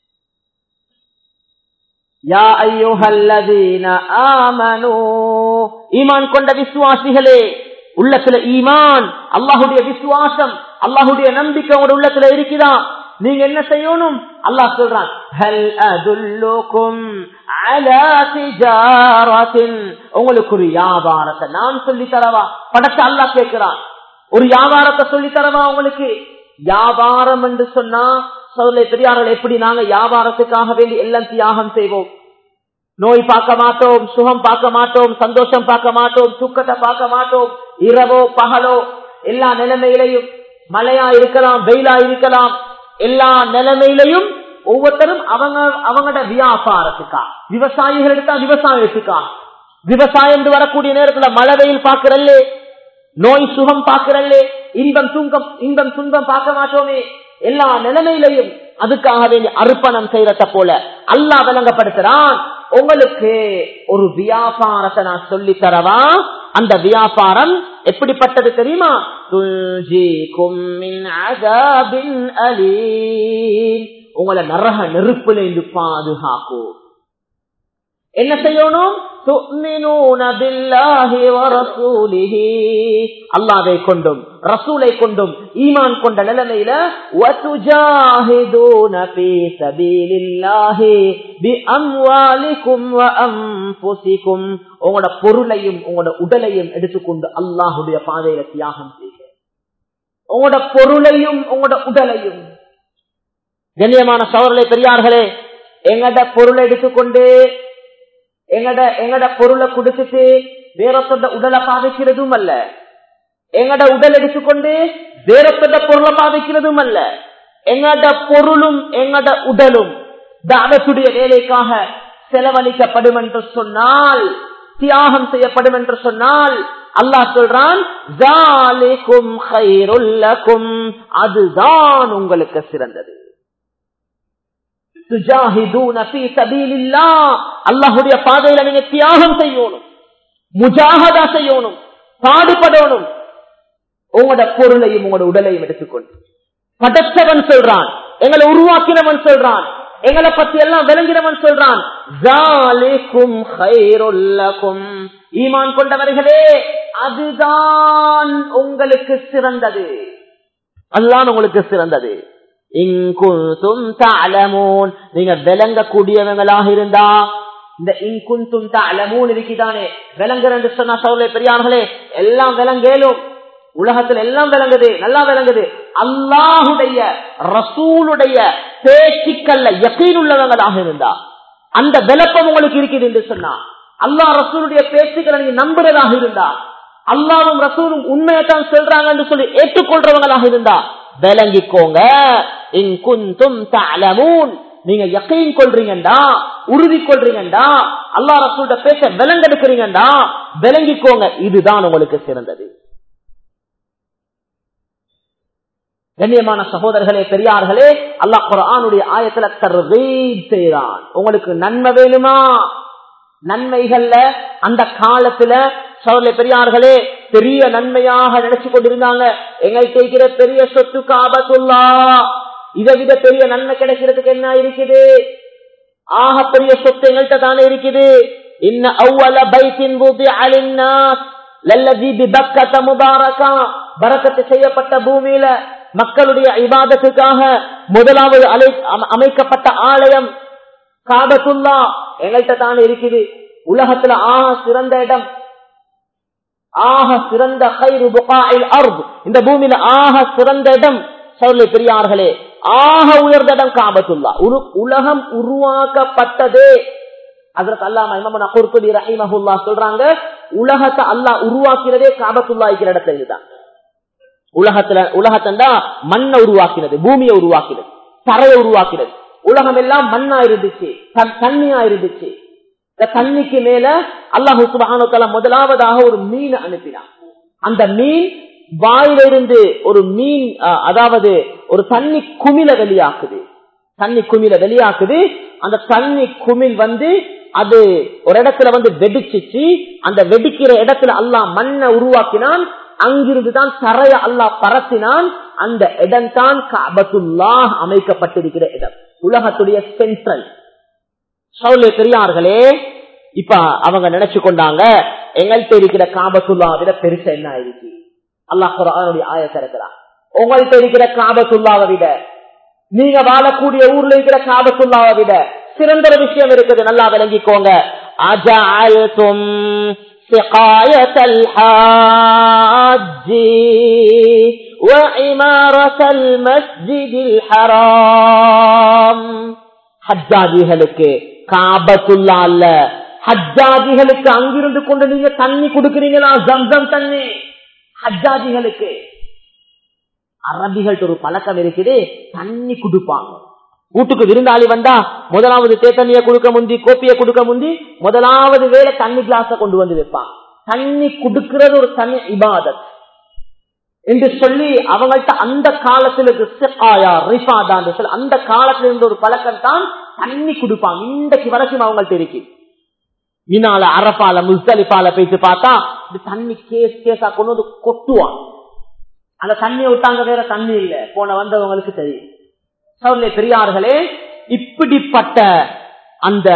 யா ஐயோஹல்லதீன ஆமனோ ஈமான் கொண்ட விசுவாசிகளே உள்ளத்துல ஈமான் அல்லாஹுடைய விசுவாசம் அல்லாஹுடைய நம்பிக்கை உங்களோட உள்ளத்துல இருக்குதா நீங்க என்ன செய்யணும் அல்லாஹ் சொல்றான் ஹல் அதுல்லுக்கும் அலா திஜாரத்தின் உங்களுக்கு ஒரு வியாபாரத்தை நான் சொல்லி தரவா படத்தை அல்லாஹ் கேட்கிறான் ஒரு வியாபாரத்தை சொல்லி தரவா உங்களுக்கு வியாபாரம் என்று சொன்னா சோதனை பெரியார்கள் எப்படி நாங்க வியாபாரத்துக்காக வேண்டி எல்லாம் தியாகம் செய்வோம் நோய் பார்க்க மாட்டோம் சுகம் பார்க்க மாட்டோம் சந்தோஷம் பார்க்க மாட்டோம் தூக்கத்தை பார்க்க மாட்டோம் இரவோ பகலோ எல்லா நிலைமையிலையும் மழையா இருக்கலாம் வெயிலா இருக்கலாம் எல்லா நிலைமையிலையும் ஒவ்வொருத்தரும் அவங்க அவங்களோட வியாபாரத்துக்கா விவசாயிகள் எடுத்தா விவசாயத்துக்கா விவசாயம் வரக்கூடிய நேரத்துல மழை வெயில் பார்க்கிறல்லே நோய் சுகம் பார்க்கிறல்லே இன்பம் துன்பம் இன்பம் துன்பம் பார்க்க மாட்டோமே எல்லா நிலைமையிலையும் அதுக்காக வேண்டிய அர்ப்பணம் செய்யறத போல அல்லா விளங்கப்படுத்துறான் உங்களுக்கு ஒரு வியாபாரத்தை நான் சொல்லி தரவா அந்த வியாபாரம் எப்படிப்பட்டது தெரியுமா உங்களை நரக நெருப்புல இருந்து பாதுகாக்கும் என்ன செய்யணும் அல்லாவை கொண்டும் ரசூலை கொண்டும் ஈமான் கொண்ட நிலைமையில உங்களோட பொருளையும் உங்களோட உடலையும் எடுத்துக்கொண்டு அல்லாஹுடைய பாதையில தியாகம் செய்க உங்களோட பொருளையும் உங்களோட உடலையும் கண்ணியமான சவர்களை பெரியார்களே எங்கட பொருளை எடுத்துக்கொண்டு எங்கட எங்கட பொருளை கொடுத்துட்டு வேறத்தொண்ட உடலை பாதிக்கிறதும் அல்ல எங்கட உடல் எடுத்துக்கொண்டு வேறத்தொண்ட பொருளை பாதிக்கிறதும் அல்ல எங்கட பொருளும் எங்கட உடலும் தானத்துடைய வேலைக்காக செலவழிக்கப்படும் என்று சொன்னால் தியாகம் செய்யப்படும் என்று சொன்னால் அல்லாஹ் சொல்றான் அதுதான் உங்களுக்கு சிறந்தது அல்லாஹுடைய பாதையில நீங்க தியாகம் செய்யணும் முஜாகதா செய்யணும் பாடுபடணும் உங்களோட பொருளையும் உங்களோட உடலையும் எடுத்துக்கொண்டு படைச்சவன் சொல்றான் எங்களை உருவாக்கினவன் சொல்றான் எங்களை பத்தி எல்லாம் விளங்கினவன் சொல்றான் ஈமான் கொண்டவர்களே அதுதான் உங்களுக்கு சிறந்தது அல்லான் உங்களுக்கு சிறந்தது நீங்க விளங்கக்கூடியவங்களாக இருந்தா இந்த இங்குந்தும் தலமூன் இருக்குதானே விளங்குற என்று சொன்னா சௌரிய பெரியார்களே எல்லாம் விளங்கேலும் உலகத்துல எல்லாம் விளங்குது நல்லா விளங்குது அல்லாஹுடைய ரசூலுடைய பேச்சுக்கல்ல யக்கீன் உள்ளவங்களாக இருந்தா அந்த விளப்பம் உங்களுக்கு இருக்குது என்று சொன்னா அல்லாஹ் ரசூலுடைய பேச்சுக்களை நீங்க நம்புறதாக இருந்தா அல்லாவும் ரசூலும் உண்மையத்தான் சொல்றாங்க என்று சொல்லி ஏற்றுக்கொள்றவங்களாக இருந்தா விளங்கிக்கோங்க நீங்க யக்கையும் கொள்றீங்கடா உறுதி கொள்றீங்கடா அல்லா ரசூல்ட பேச விலங்கெடுக்கிறீங்கடா விளங்கிக்கோங்க இதுதான் உங்களுக்கு சிறந்தது கண்ணியமான சகோதரர்களே பெரியார்களே அல்லாஹ் குரானுடைய ஆயத்துல தர்வீத் செய்கிறான் உங்களுக்கு நன்மை வேணுமா நன்மைகள்ல அந்த காலத்துல சோதனை பெரியார்களே பெரிய நன்மையாக நினைச்சு கொண்டிருந்தாங்க எங்கள்கிட்ட இருக்கிற பெரிய சொத்து காபத்துள்ளா இதை விட பெரிய நன்மை கிடைக்கிறதுக்கு என்ன இருக்குது ஆக பெரிய சொத்து எங்கள்கிட்ட தானே இருக்குது இன்ன அவ்வள பைத்தின் பரக்கத்து செய்யப்பட்ட பூமியில மக்களுடைய இபாதத்துக்காக முதலாவது அலை அமைக்கப்பட்ட ஆலயம் காபத்துல்லா எங்கள்கிட்ட தானே இருக்குது உலகத்துல ஆக சிறந்த இடம் ஆக சிறந்த இந்த பூமியில ஆக சிறந்த இடம் சவுளை பெரியார்களே ஆக உயர்ந்த இடம் காபத்துல்லா உலகம் உருவாக்கப்பட்டதே அதற்கு அல்லாம இமாமனா குர்குதி ரஹிமஹுல்லா சொல்றாங்க உலகத்தை அல்லாஹ் உருவாக்கிறதே காபத்துல்லா இருக்கிற இடத்துல இதுதான் உலகத்துல உலகத்தண்டா மண்ணை உருவாக்கினது பூமியை உருவாக்கினது தரையை உருவாக்கினது உலகம் எல்லாம் மண்ணா இருந்துச்சு தன் தண்ணியா இருந்துச்சு இந்த தண்ணிக்கு மேல அல்லாஹு சுபானுக்கல முதலாவதாக ஒரு மீன் அனுப்பினான் அந்த மீன் வாயிலிருந்து ஒரு மீன் அஹ், அதாவது ஒரு தண்ணி குமிழ வெளியாக்குது தண்ணி குமிழ வெளியாக்குது அந்த தண்ணி குமிழ் வந்து அது ஒரு இடத்துல வந்து வெடிச்சிச்சு அந்த வெடிக்கிற இடத்துல அல்லாஹ் மண்ணை உருவாக்கினான் அங்கிருந்து தான் தரைய அல்லாஹ் பரத்தினான் அந்த இடம் தான் காபத்துல்லாஹ் அமைக்கப்பட்டிருக்கிற இடம் உலகத்துடைய சென்ட்ரல் சவுலே பெரியார்களே இப்ப அவங்க நினைச்சு கொண்டாங்க எங்கள்கிட்ட இருக்கிற காபத்துல்லா விட பெருசா என்ன ஆயிடுச்சு அல்லாஹ் குரானுடைய ஆயத்தை இருக்கிறான் உங்கள்கிட்ட இருக்கிற காபத்துல்லாவை விட நீங்க வாழக்கூடிய ஊர்ல இருக்கிற காபத்துல்லாவை விட சிறந்த ஒரு விஷயம் இருக்குது நல்லா விளங்கிக்கோங்க அஜஅல்தும் سقاية الحاج وعمارة المسجد الحرام ஹஜ்ஜாஜிகளுக்கு காபத்துல்லா அல்ல ஹஜ்ஜாஜிகளுக்கு அங்கிருந்து கொண்டு நீங்க தண்ணி கொடுக்கிறீங்களா ஜம்சம் தண்ணி ஹஜ்ஜாஜிகளுக்கு அரபிகள்ட்ட ஒரு பழக்கம் இருக்குது தண்ணி கொடுப்பாங்க வீட்டுக்கு விருந்தாளி வந்தா முதலாவது தேத்தண்ணிய கொடுக்க முந்தி கோப்பிய கொடுக்க முந்தி முதலாவது வேலை தண்ணி கிளாஸ கொண்டு வந்து வைப்பாங்க தண்ணி கொடுக்கிறது ஒரு தனி இபாதத் என்று சொல்லி அவங்கள்ட்ட அந்த காலத்துல சொல்லி அந்த காலத்துல இருந்த ஒரு பழக்கம் தான் தண்ணி கொடுப்பாங்க இன்றைக்கு வரைக்கும் அவங்கள்ட்ட இருக்கு மீனால அரப்பால முஸ்தலிப்பால போயிட்டு பார்த்தா இந்த தண்ணி கேஸ் கேஸா கொண்டு வந்து கொட்டுவான் அந்த தண்ணியை விட்டாங்க வேற தண்ணி இல்ல போன வந்தவங்களுக்கு தெரியும் சவுலே பெரியார்களே இப்படிப்பட்ட அந்த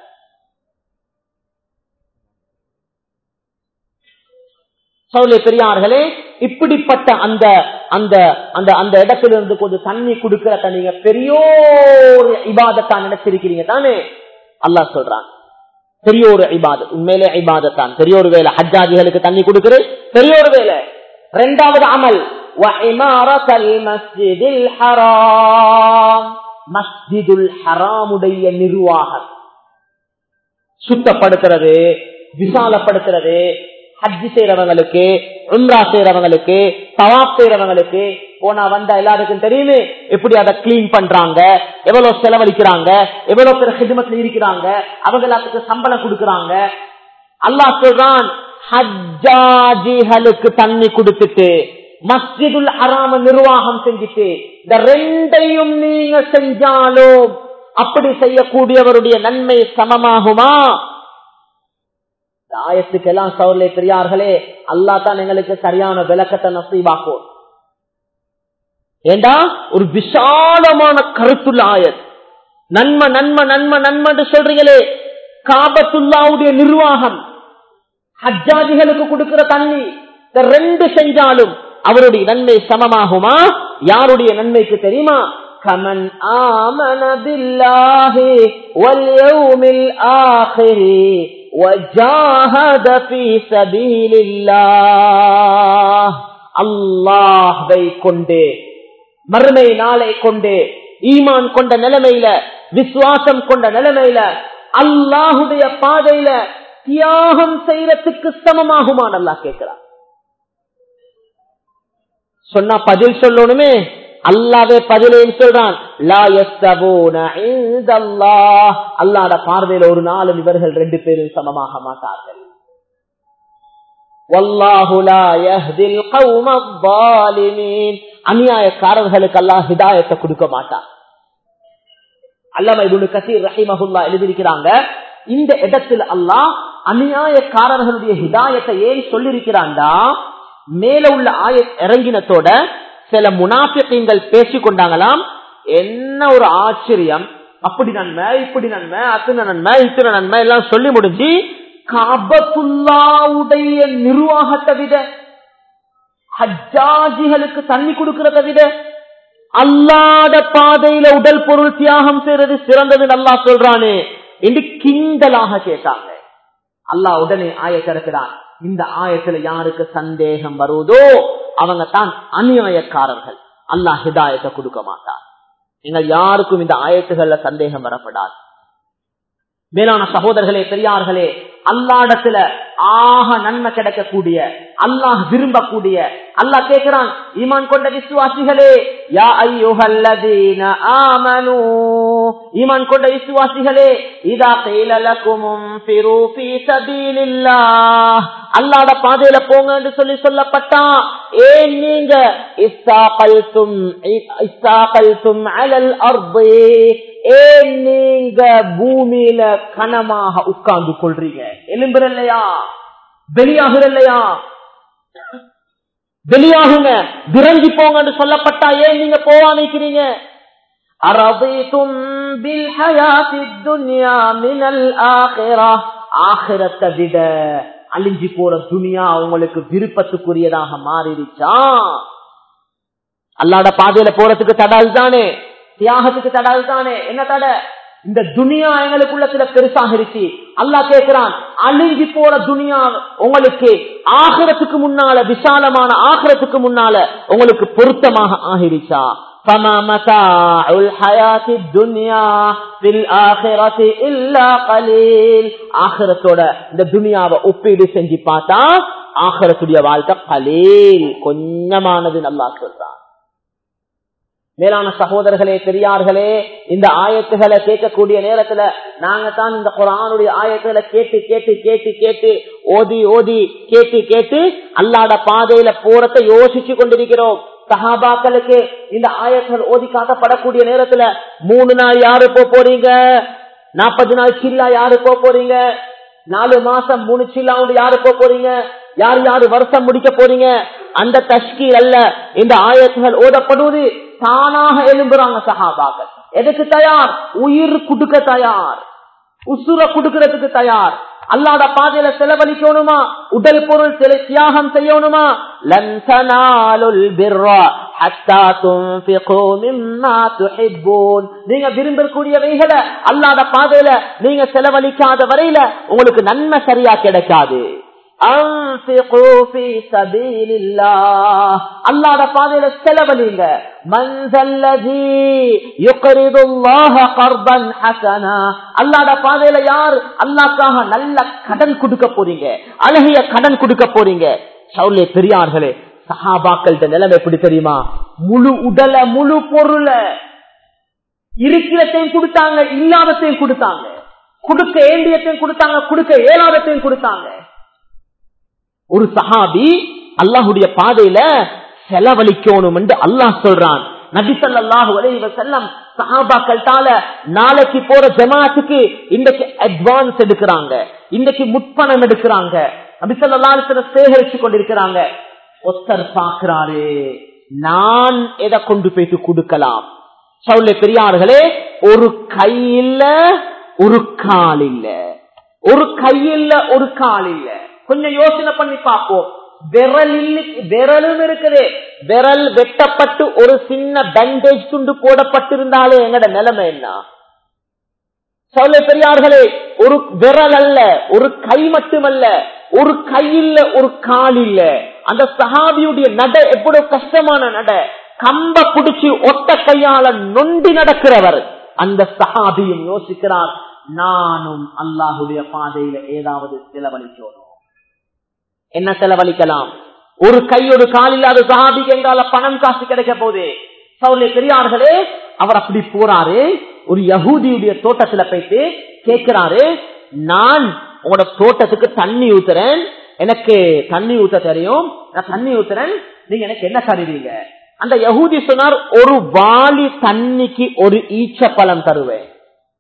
சவுலே பெரியார்களே இப்படிப்பட்ட அந்த அந்த அந்த அந்த இடத்திலிருந்து கொஞ்சம் தண்ணி கொடுக்கிற நீங்க பெரியோரு இபாதத்தான் நினைச்சிருக்கிறீங்க தானே அல்லாஹ் சொல்றான் பெரிய ஒரு இபாதத் உண்மையிலே இபாதத்தான் பெரிய ஒரு வேலை ஹஜ்ஜாஜிகளுக்கு தண்ணி கொடுக்கிறது பெரிய ஒரு வேலை இரண்டாவது அமல் وعمارة المسجد الحرام مسجد الحرام உடைய நிர்வாகம் சுத்தப்படுத்துறது விசாலப்படுத்துறது ஹஜ்ஜி செய்யறவங்களுக்கு உம்ரா செய்யறவங்களுக்கு தவாப் செய்யறவங்களுக்கு போனா வந்தா எல்லாருக்கும் தெரியுமே எப்படி அதை கிளீன் பண்றாங்க எவ்வளவு செலவழிக்கிறாங்க எவ்வளவு பேர் ஹிதமத்தில் இருக்கிறாங்க அவங்க எல்லாத்துக்கும் சம்பளம் கொடுக்கறாங்க அல்லாஹ் சொல்றான் ஹஜ்ஜாஜிகளுக்கு தண்ணி கொடுத்துட்டு மஸ்ஜிதுல் ஹராம நிர்வாகம் செஞ்சுட்டு இந்த ரெண்டையும் நீங்க செஞ்சாலும் அப்படி செய்யக்கூடியவருடைய நன்மை சமமாகுமா ஆயத்துக்கெல்லாம் சவுர்லே பெரியார்களே அல்லா தான் எங்களுக்கு சரியான விளக்கத்தை நசீவாக்கும் ஏண்டா ஒரு விசாலமான கருத்துள்ள ஆயத் நன்மை நன்மை நன்மை நன்மை சொல்றீங்களே காபத்துல்லாவுடைய நிர்வாகம் ஹஜ்ஜாதிகளுக்கு கொடுக்கிற தண்ணி இந்த ரெண்டு செஞ்சாலும் அவருடைய நன்மை சமமாகுமா யாருடைய நன்மைக்கு தெரியுமா கமன் ஆமன பில்லாஹி வல்யௌமில் ஆஹிரி وجاهد في سبيل الله அல்லாஹ்வை கொண்டு மறுமை நாளை கொண்டு ஈமான் கொண்ட நிலைமையில விசுவாசம் கொண்ட நிலைமையில அல்லாஹுடைய பாதையில தியாகம் செய்யறதுக்கு சமமாகுமான் அல்லாஹ் கேட்கிறார் சொன்னா பதில் சொல்லணுமே அல்லாவே பதிலையும் சொல்றான் அல்லாட பார்வையில ஒரு நாளும் இவர்கள் ரெண்டு பேரும் சமமாக மாட்டார்கள் அநியாயக்காரர்களுக்கு அல்லாஹ் ஹிதாயத்தை கொடுக்க மாட்டார் அல்லாம இவனு கசீர் ரஹிமஹுல்லா எழுதியிருக்கிறாங்க இந்த இடத்தில் அல்லாஹ் அநியாயக்காரர்களுடைய ஹிதாயத்தை ஏன் சொல்லிருக்கிறான்டா மேல உள்ள ஆய இறங்கினத்தோட சில முனாபிக்கங்கள் பேசிக் கொண்டாங்களாம் என்ன ஒரு ஆச்சரியம் அப்படி நன்மை இப்படி நன்மை அத்தனை நன்மை இத்தனை நன்மை எல்லாம் சொல்லி முடிஞ்சு காபத்துல்லாவுடைய நிர்வாகத்தை விட ஹஜ்ஜாஜிகளுக்கு தண்ணி கொடுக்கறத விட அல்லாத பாதையில உடல் பொருள் தியாகம் செய்யறது சிறந்தது நல்லா சொல்றானே என்று கிண்டலாக கேட்டாங்க அல்லாஹ் உடனே ஆய திறக்கிறான் இந்த ஆயத்துல யாருக்கு சந்தேகம் வருவதோ அவங்க தான் அநியாயக்காரர்கள் அல்லாஹ் ஹிதாயத்தை கொடுக்க மாட்டார் நீங்கள் யாருக்கும் இந்த ஆயத்துகள்ல சந்தேகம் வரப்படாது மேலான சகோதரர்களே பெரியார்களே அல்லாடத்துல ஆக நன்மை கிடைக்கக்கூடிய அல்லாஹ் விரும்பக்கூடிய அல்லாஹ் கேட்கிறான் ஈமான் கொண்ட விசுவாசிகளே யா ஐயுஹல்லதீன ஆமனூ ஈமான் கொண்ட விசுவாசிகளே இதா கைல லகுமும் ஃபிரு ஃபீ சபீலில்லாஹ் அல்லாஹ்ட பாதையில போங்கன்னு சொல்லி சொல்லப்பட்டா ஏன் நீங்க இஸ்தாகல்தும் இஸ்தாகல்தும் அலல் அர்தி ஏன் நீங்க பூமியில கனமாக உட்கார்ந்து கொள்றீங்க எலும்புற இல்லையா வெளியாகுற இல்லையா வெளியாகுங்க விரங்கி போங்கன்னு சொல்லப்பட்டா ஏன் நீங்க போவாமிக்கிறீங்க أرضيتم بالحياة الدنيا من الآخرة ஆகிரத்தை விட அழிஞ்சு போற துனியா உங்களுக்கு விருப்பத்துக்குரியதாக மாறிடுச்சா அல்லாட பாதையில போறதுக்கு தடல் தானே தியாகத்துக்கு தடல் தானே என்ன தடை இந்த துனியா எங்களுக்குள்ள சில பெருசாகிருச்சு அல்லா கேட்கிறான் அழிஞ்சு போற துனியா உங்களுக்கு ஆகிரத்துக்கு முன்னால விசாலமான ஆகிரத்துக்கு முன்னால உங்களுக்கு பொருத்தமாக ஆகிருச்சா فما متاع الحياة الدنيا في الآخرة إلا قليل ஆகிரத்தோட இந்த துனியாவை ஒப்பீடு செஞ்சு பார்த்தா ஆகிரத்துடைய வாழ்க்கை கலீல் கொஞ்சமானது நல்லா சொல்றான் மேலான சகோதரர்களே பெரியார்களே இந்த ஆயத்துகளை கேட்கக்கூடிய நேரத்துல நாங்க தான் இந்த குரானுடைய ஆயத்துகளை கேட்டு கேட்டு கேட்டு கேட்டு ஓதி ஓதி கேட்டு கேட்டு அல்லாட பாதையில போறத யோசிச்சு கொண்டிருக்கிறோம் சஹாபாக்களுக்கு இந்த ஆயத்தில் ஓதி காட்டப்படக்கூடிய நேரத்துல மூணு நாள் யாரு போக போறீங்க நாற்பது நாள் சில்லா யாரு போக போறீங்க நாலு மாசம் மூணு சில்லாவுண்டு யாரு போக போறீங்க யார் யாரு வருஷம் முடிக்க போறீங்க அந்த தஷ்கீல் அல்ல இந்த ஆயத்துகள் ஓதப்படுவது தானாக எழும்புறாங்க சஹாபாக்கள் எதுக்கு தயார் உயிர் குடுக்க தயார் உசுர குடுக்கிறதுக்கு தயார் அல்லாத பாதையில செலவழிக்கணுமா உடல் பொருள் தியாகம் செய்யணுமா நீங்க விரும்பக்கூடியவைகளை அல்லாத பாதையில நீங்க செலவழிக்காத வரையில உங்களுக்கு நன்மை சரியா கிடைக்காது அல்லாத பாதையில செலவழிங்க அல்லாத பாதையில யார் அல்லாக்காக நல்ல கடன் கொடுக்க போறீங்க அழகிய கடன் கொடுக்க போறீங்க சவுலே பெரியார்களே சஹாபாக்கள்கிட்ட நிலைமை எப்படி தெரியுமா முழு உடல முழு பொருள இருக்கிறதையும் கொடுத்தாங்க இல்லாதத்தையும் கொடுத்தாங்க கொடுக்க ஏண்டியத்தையும் கொடுத்தாங்க கொடுக்க ஏலாதத்தையும் கொடுத்தாங்க ஒரு சஹாபி அல்லாஹுடைய பாதையில செலவழிக்கணும் என்று அல்லாஹ் சொல்றான் நபிசல்லாஹு அலைவ செல்லம் சஹாபாக்கள்தால நாளைக்கு போற ஜமாத்துக்கு இன்றைக்கு அட்வான்ஸ் எடுக்கிறாங்க இன்றைக்கு முற்பணம் எடுக்கிறாங்க நபிசல்லாத்துல சேகரிச்சு கொண்டிருக்கிறாங்க ஒத்தர் பாக்குறாரு நான் எதை கொண்டு போயிட்டு கொடுக்கலாம் சவுல பெரியார்களே ஒரு கை இல்ல ஒரு கால் இல்ல ஒரு கை இல்ல ஒரு கால் இல்ல கொஞ்சம் யோசனை பண்ணி பார்ப்போம் விரல் விரலும் இருக்குது விரல் வெட்டப்பட்டு ஒரு சின்ன பேண்டேஜ் துண்டு போடப்பட்டிருந்தாலே எங்கட நிலைமை என்ன சொல்ல பெரியார்களே ஒரு விரல் அல்ல ஒரு கை மட்டுமல்ல ஒரு கை இல்ல ஒரு கால் இல்ல அந்த சஹாபியுடைய நட எவ்வளவு கஷ்டமான நட கம்ப புடிச்சு ஒத்த கையால நொண்டி நடக்கிறவர் அந்த சஹாபியும் யோசிக்கிறார் நானும் அல்லாஹுடைய பாதையில ஏதாவது செலவழிக்கணும் என்ன செலவழிக்கலாம் ஒரு கை ஒரு கால் இல்லாத சஹாபிக்கு எங்கால பணம் காசு கிடைக்க போதே சவுலே பெரியார்களே அவர் அப்படி போறாரு ஒரு யகூதியுடைய தோட்டத்துல போயிட்டு கேட்கிறாரு நான் உங்களோட தோட்டத்துக்கு தண்ணி ஊத்துறேன் எனக்கு தண்ணி ஊத்த தெரியும் நான் தண்ணி ஊத்துறேன் நீங்க எனக்கு என்ன தருவீங்க அந்த யகூதி சொன்னார் ஒரு வாளி தண்ணிக்கு ஒரு ஈச்ச பழம் தருவேன்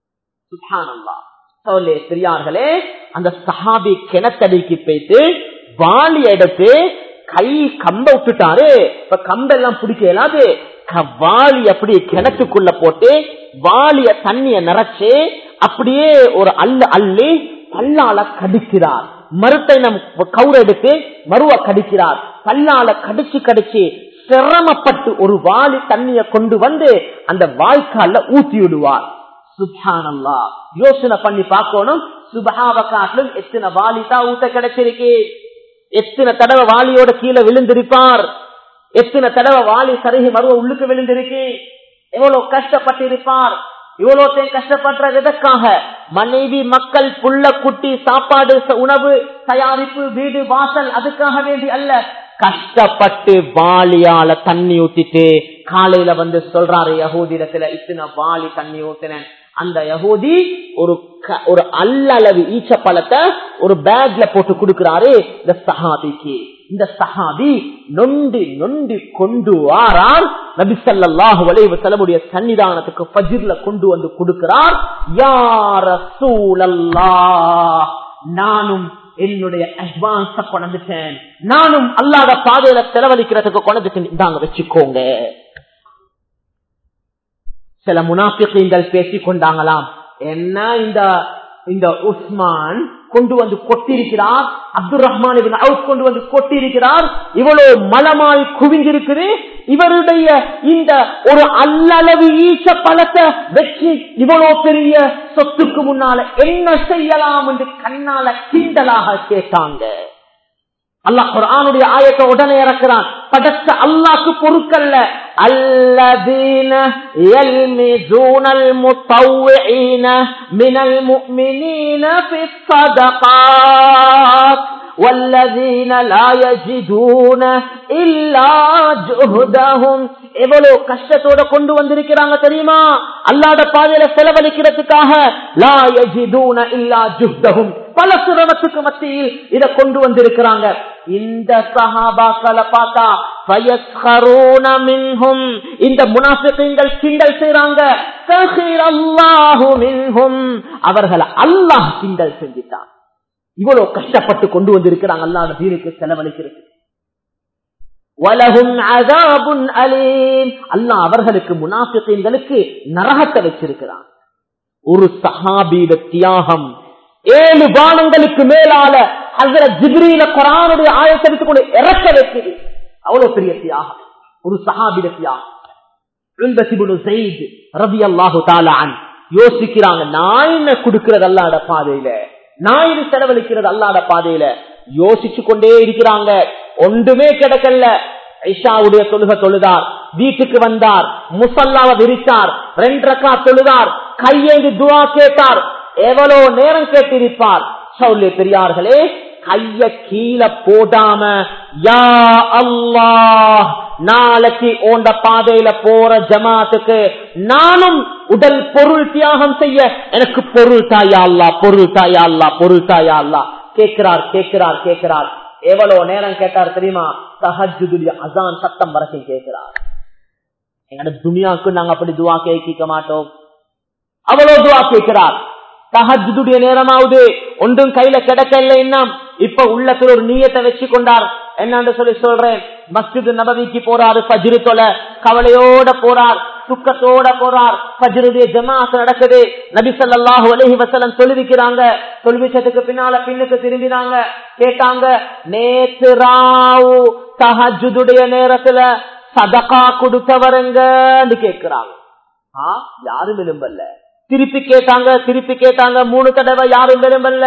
பெரியார்களே அந்த சஹாபி கிணத்தடிக்கு போயிட்டு வாளி எடுத்து கை கம்ப விட்டுட்டாரு இப்ப கம்பெல்லாம் பிடிக்க இயலாது வாளி அப்படி கிணத்துக்குள்ள போட்டு வாளிய தண்ணிய நிறைச்சு அப்படியே ஒரு அல்ல அள்ளி பல்லால கடிக்கிறார் மறுத்தைனம் கவுர எடுத்து மருவ கடிக்கிறார் பல்லால கடிச்சு கடிச்சு சிரமப்பட்டு ஒரு வாளி தண்ணிய கொண்டு வந்து அந்த வாய்க்கால ஊத்தி விடுவார் சுபானல்லா யோசனை பண்ணி பார்க்கணும் சுபஹாவ காட்டிலும் எத்தனை வாலி தான் ஊத்த கிடைச்சிருக்கு எத்தனை தடவை வாலியோட கீழே விழுந்திருப்பார் எத்தனை தடவை வாலி சருகி மருவ உள்ளுக்கு விழுந்திருக்கு எவ்வளவு கஷ்டப்பட்டிருப்பார் இவ்வளோத்தையும் கஷ்டப்படுறது எதற்காக மனைவி மக்கள் புள்ள குட்டி சாப்பாடு ச- உணவு தயாரிப்பு வீடு வாசல் அதுக்காக வேண்டி அல்ல கஷ்டப்பட்டு வாளியால தண்ணி ஊத்திட்டு காலையில வந்து சொல்றாரு யகூதிடத்துல இத்தனை வாளி தண்ணி ஊத்தினேன் அந்த யகூதி ஒரு க- ஒரு அல்லளவு ஈச்ச பழத்தை ஒரு பேக்ல போட்டு கொடுக்கிறாரு இந்த சஹாபிக்கு இந்த சஹாபி நொண்டி நொண்டி கொண்டு வாரார் நபி ஸல்லல்லாஹு அலைஹி வஸல்லமுடைய சன்னிதானத்துக்கு ஃபஜ்ர்ல கொண்டு வந்து கொடுக்கிறார் யா ரசூலல்லாஹ் நானும் என்னுடைய அட்வான்ஸ கொண்டுட்டேன் நானும் அல்லாத பாதையில செலவழிக்கிறதுக்கு கொண்டுட்டேன் இந்தாங்க வச்சுக்கோங்க சில முனாபிக்கீங்கள் பேசிக் கொண்டாங்களாம் என்ன இந்த இந்த உஸ்மான் கொண்டு வந்து கொட்டிருக்கிறார் அப்துல் ரஹ்மான் இப்னு அவுஃப் கொண்டு வந்து கொட்டிருக்கிறார் இவ்வளவு மலமாய் குவிஞ்சிருக்குது இவருடைய இந்த ஒரு அல்லளவு ஈச்ச பழத்தை வச்சு இவ்வளவு பெரிய சொத்துக்கு முன்னால என்ன செய்யலாம் என்று கண்ணால கிண்டலாக கேட்டாங்க அல்லாஹ் குர்ஆனுடைய ஆயத்தை உடனே இறக்குறான் படைச்ச அல்லாஹ்க்கு பொறுக்கல்ல அல்லதீன யல்மிஸூனல் முத்தவ்விஈன மினல் முஃமினீன ஃபிஸ் ஸதகாத் والذين لا يجدون إلا جهدهم எவ்வளவு கஷ்டத்தோட கொண்டு வந்திருக்கிறாங்க தெரியுமா அல்லாத பாதையில செலவழிக்கிறதுக்காக லா யஜிதூன இல்லா ஜுஹ்தஹும் பல சிரமத்துக்கு மத்தியில் இத கொண்டு வந்திருக்கிறாங்க இந்த சஹாபாக்களை பார்த்தா ஃபயஸ்கரூன மின்ஹும் இந்த முனாஃபிகீன்கள் கிண்டல் செய்றாங்க சஹிரல்லாஹு மின்ஹும் அவர்களை அல்லாஹ் கிண்டல் செஞ்சிட்டான் இவ்வளவு கஷ்டப்பட்டு கொண்டு வந்திருக்கிறாங்க அல்லாஹ் தீனுக்கு செலவழிக்கிறது வலகும் அதாபுன் அலீம் அல்லாஹ் அவர்களுக்கு முனாஃபிகீன்களுக்கு நரகத்தை வச்சிருக்கிறான் ஒரு சஹாபீட தியாகம் ஏழு பானங்களுக்கு மேலால ஹசரத் ஜிப்ரீல குரானுடைய ஆயத்தை எடுத்துக் கொண்டு இறக்க வைக்குது அவ்வளவு பெரிய தியாகம் ஒரு சஹாபிட தியாகம் உல்பசிபுனு ஸைத் ரலியல்லாஹு தஆலா அன் யோசிக்கிறாங்க நான் என்ன கொடுக்கிறது அல்லாட பாதையில நான் இது செலவழிக்கிறது அல்லாட பாதையில யோசிச்சு கொண்டே இருக்கிறாங்க ஒன்றுமே கிடைக்கல ஐஷாவுடைய தொழுக தொழுதார் வீட்டுக்கு வந்தார் முசல்லாவை விரித்தார் ரெண்டு ரக்கா தொழுதார் கையேந்தி துவா கேட்டார் எவ்வளவு நேரம் கேட்டிருப்பார் சௌல்ய பெரியார்களே கைய கீழே போடாம யா அல்லாஹ் நாளைக்கு ஓண்ட பாதையில போற ஜமாத்துக்கு நானும் உடல் பொருள் தியாகம் செய்ய எனக்கு பொருள் தாயா அல்லா பொருள் தாயா அல்லா பொருள் தாயா அல்லா கேட்கிறார் கேட்கிறார் கேட்கிறார் எவ்வளவு நேரம் கேட்டார் தெரியுமா தஹஜுடைய அசான் சத்தம் வரைக்கும் கேட்கிறார் எங்கட துனியாவுக்கு நாங்க அப்படி துவா கேட்க மாட்டோம் அவ்வளவு துவா கேட்கிறார் தஹஜுடைய நேரமாவது ஒன்றும் கையில கிடைக்கல இன்னும் இப்ப உள்ளத்துல ஒரு நீயத்தை வச்சு கொண்டார் என்னன்னு சொல்லி சொல்றேன் மஸ்ஜித் நபவிக்கு போறாரு பஜ்ரு தொலை கவலையோட போறார் துக்கத்தோட போறார் பஜ்ருடைய ஜமாத் நடக்குது நபி ஸல்லல்லாஹு அலைஹி வஸல்லம் சொல்லிருக்கிறாங்க சொல்லிச்சதுக்கு பின்னால பின்னுக்கு திரும்பினாங்க கேட்டாங்க நேத்து ராவு தஹஜுடைய நேரத்துல சதகா கொடுத்தவருங்கன்னு கேட்கிறாங்க ஆ யாரும் விரும்பல திருப்பி கேட்டாங்க திருப்பி கேட்டாங்க மூணு தடவை யாரும் விரும்பல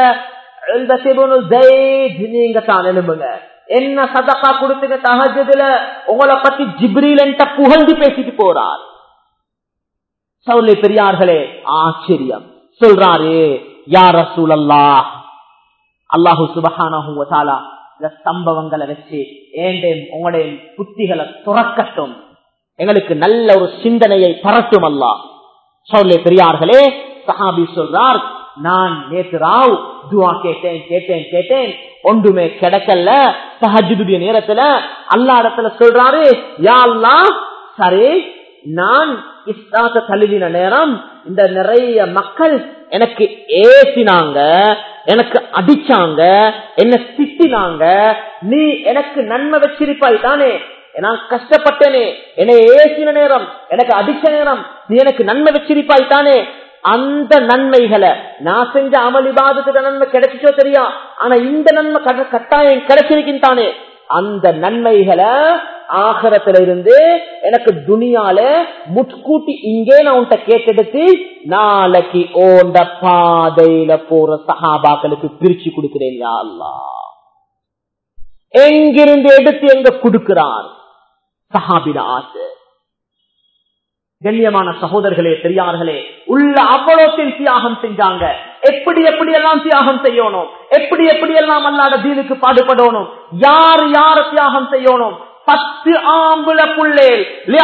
நீங்க தான் எழும்புங்க என்ன சதக்கா கொடுத்துங்க தகஜதுல உங்களை பத்தி ஜிப்ரீல் புகழ்ந்து பேசிட்டு போறார் சவுலை பெரியார்களே ஆச்சரியம் சொல்றாரு யார சூழல்லா அல்லாஹு சுபஹானா இந்த சம்பவங்களை வச்சு ஏண்டேன் உங்களுடைய புத்திகளை துறக்கட்டும் எங்களுக்கு நல்ல ஒரு சிந்தனையை தரட்டும் அல்லா சவுலே பெரியார்களே சஹாபி சொல்றார் நான் நேற்று ராவ் துவா கேட்டேன் கேட்டேன் கேட்டேன் ஒன்றுமே கிடைக்கல சஹஜுடைய நேரத்துல அல்லா இடத்துல சொல்றாரு யா அல்லா சரி நான் இஸ்லாத்த தழுவின நேரம் இந்த நிறைய மக்கள் எனக்கு ஏசினாங்க எனக்கு அடிச்சாங்க என்ன திட்டினாங்க நீ எனக்கு நன்மை வச்சிருப்பாய் தானே நான் கஷ்டப்பட்டேனே என்னை ஏசின நேரம் எனக்கு அடிச்ச நேரம் நீ எனக்கு நன்மை வச்சிருப்பாய் தானே அந்த நன்மைகளை நான் செஞ்ச அமளிபாதத்துக்கு நன்மை கிடைச்சிச்சோ தெரியும் ஆனா இந்த நன்மை கட்டாயம் கிடைச்சிருக்கின்றானே அந்த நன்மைகளை ஆகரத்துல இருந்து எனக்கு துணியால முட்கூட்டி இங்கே நான் உன்ட்ட கேட்டெடுத்து நாளைக்கு ஓண்ட பாதையில போற சஹாபாக்களுக்கு பிரிச்சு கொடுக்கிறேன் அல்லா எங்கிருந்து எடுத்து எங்க கொடுக்கிறார் சஹாபிட ஆசை கண்ணியமான சகோதரர்களே பெரியார்களே உள்ள அவ்வளோத்தையும் தியாகம் செஞ்சாங்க எப்படி எப்படி எல்லாம் தியாகம் செய்யணும் எப்படி எப்படி எல்லாம் அல்லாத தீனுக்கு பாடுபடணும் யார் யார தியாகம் செய்யணும் பத்து ஆம்புல புள்ளேல்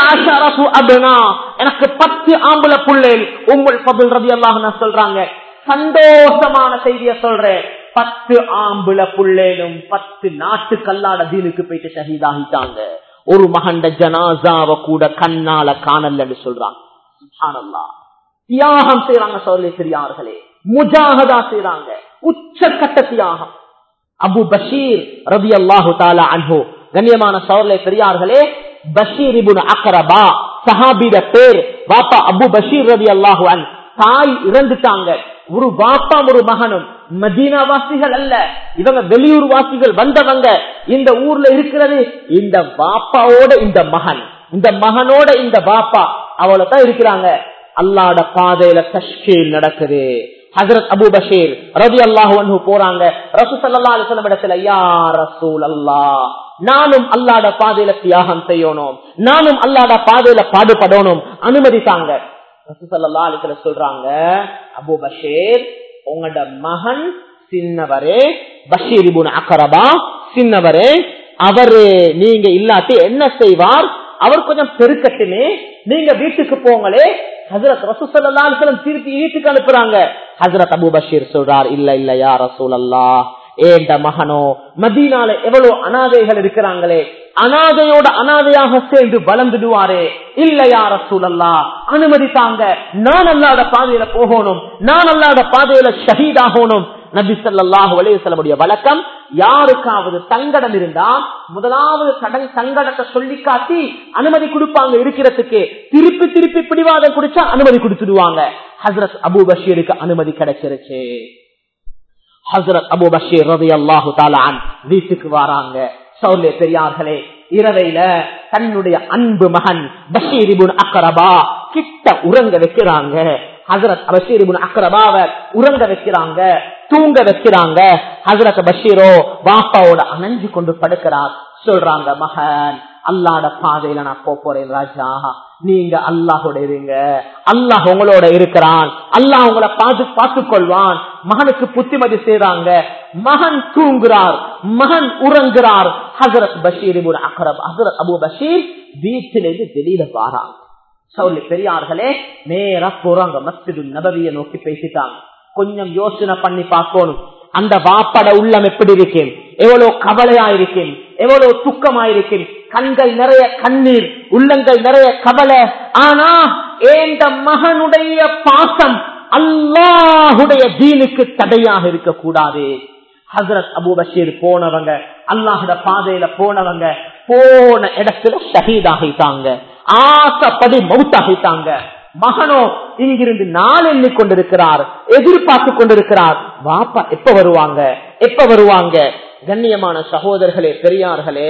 எனக்கு பத்து ஆம்புல புள்ளேல் உங்கள் பதில் ரவி அல்லாஹ் சொல்றாங்க சந்தோஷமான செய்திய சொல்றேன் பத்து ஆம்புல புள்ளேலும் பத்து நாட்டு கல்லாட தீனுக்கு போயிட்டு ஷஹீதாகிட்டாங்க ஒரு மகண்ட ஜனாசாவ கூட கண்ணால காணலன்னு சொல்றாங்க தியாகம் செய்யறாங்க சொல்லி பெரியார்களே முஜாகதா செய்யறாங்க உச்சக்கட்ட தியாகம் அபு பஷீர் ரவி அல்லாஹு தாலா அன்போ கண்ணியமான சோர்லே பெரியார்களே பஷீர் இபுன் அக்கரபா சஹாபிட பேர் வாப்பா அபு பஷீர் ரவி அல்லாஹு அன் தாய் இறந்துட்டாங்க ஒரு வாப்பா ஒரு மகனும் மதீனா வாசிகள் அல்ல இவங்க வெளியூர் வாசிகள் வந்தவங்க இந்த ஊர்ல இருக்கிறது இந்த வாப்பாவோட இந்த மகன் இந்த மகனோட இந்த வாப்பா அவ்வளவுதான் இருக்கிறாங்க அல்லாட பாதையில தஷ்கீல் நடக்குது ஹசரத் அபு பஷீர் ரவி அல்லாஹு போறாங்க ரசூ சல்லா அலிஸ்லம் இடத்துல யா ரசூல் அல்லா நானும் அல்லாட பாதையில தியாகம் செய்யணும் நானும் அல்லாட பாதையில பாடுபடணும் அனுமதித்தாங்க ரசூசல்லா அலிஸ்ல சொல்றாங்க அபு பஷீர் உங்களோட மகன் சின்னவரே பஷீர் இபுன் அக்கரபா சின்னவரே அவரு நீங்க இல்லாட்டி என்ன செய்வார் அவர் கொஞ்சம் பெருக்கட்டுமே நீங்க வீட்டுக்கு போங்களே ஹசரத் ரசூசல்லாம் திருப்பி வீட்டுக்கு அனுப்புறாங்க ஹசரத் அபு பஷீர் சொல்றார் இல்ல இல்ல யா ரசூல் அல்லா ஏண்ட மகனோ மதீனால எவ்வளவு அனாதைகள் இருக்கிறாங்களே அனாதையோட அனாதையாக சேர்ந்து வளர்ந்துடுவாரே இல்ல யார சூழல்லா அனுமதித்தாங்க நான் அல்லாத பாதையில போகணும் நான் அல்லாத பாதையில ஷஹீதாகணும் நபி சொல்லாஹு அலையுடைய வழக்கம் யாருக்காவது சங்கடம் இருந்தா முதலாவது கடன் சங்கடத்தை சொல்லி காட்டி அனுமதி கொடுப்பாங்க இருக்கிறதுக்கு திருப்பி திருப்பி பிடிவாதம் குடிச்சா அனுமதி கொடுத்துடுவாங்க ஹசரத் அபு பஷீருக்கு அனுமதி கிடைச்சிருச்சு ஹசரத் அபு பஷீர் ரவி அல்லாஹு தாலான் வீட்டுக்கு வராங்க சௌல்ய பெரியார்களே இரவையில தன்னுடைய அன்பு மகன் பஷீரிபுன் அக்கரபா கிட்ட உறங்க வைக்கிறாங்க ஹசரத் பஷீரிபுன் அக்கரபாவ உறங்க வைக்கிறாங்க தூங்க வைக்கிறாங்க ஹசரத் பஷீரோ பாப்பாவோட அணைஞ்சு கொண்டு படுக்கிறார் சொல்றாங்க மகன் அல்லாட பாதையில நான் போறேன் ராஜா நீங்க அல்லாஹோட இருங்க அல்லாஹ் உங்களோட இருக்கிறான் அல்லாஹ் உங்களை பார்த்து பார்த்துக் கொள்வான் மகனுக்கு புத்திமதி செய்றாங்க மகன் தூங்குறார் மகன் உறங்குறார் ஹசரத் பஷீர் அக்ரப் ஹசரத் அபு பஷீர் வீட்டிலிருந்து வெளியில வாராங்க சவுலி பெரியார்களே நேரா போறாங்க மஸ்ஜிது நபவிய நோக்கி பேசிட்டாங்க கொஞ்சம் யோசனை பண்ணி பார்க்கணும் அந்த வாப்பட உள்ளம் எப்படி இருக்கேன் எவ்வளவு கவலையா இருக்கேன் எவ்வளவு துக்கமாயிருக்கேன் கண்கள் நிறைய கண்ணீர் உள்ளங்கள் நிறைய கவலை ஆனா ஏந்த மகனுடைய பாசம் அல்லாஹுடைய தீனுக்கு தடையாக இருக்க கூடாது ஹசரத் அபு பஷீர் போனவங்க அல்லாஹுட பாதையில போனவங்க போன இடத்துல ஷஹீதாகிட்டாங்க ஆசைப்படி மவுத்தாகிட்டாங்க மகனோ இங்கிருந்து நாள் எண்ணி கொண்டிருக்கிறார் எதிர்பார்த்து கொண்டிருக்கிறார் வாப்பா எப்ப வருவாங்க எப்ப வருவாங்க கண்ணியமான சகோதரர்களே பெரியார்களே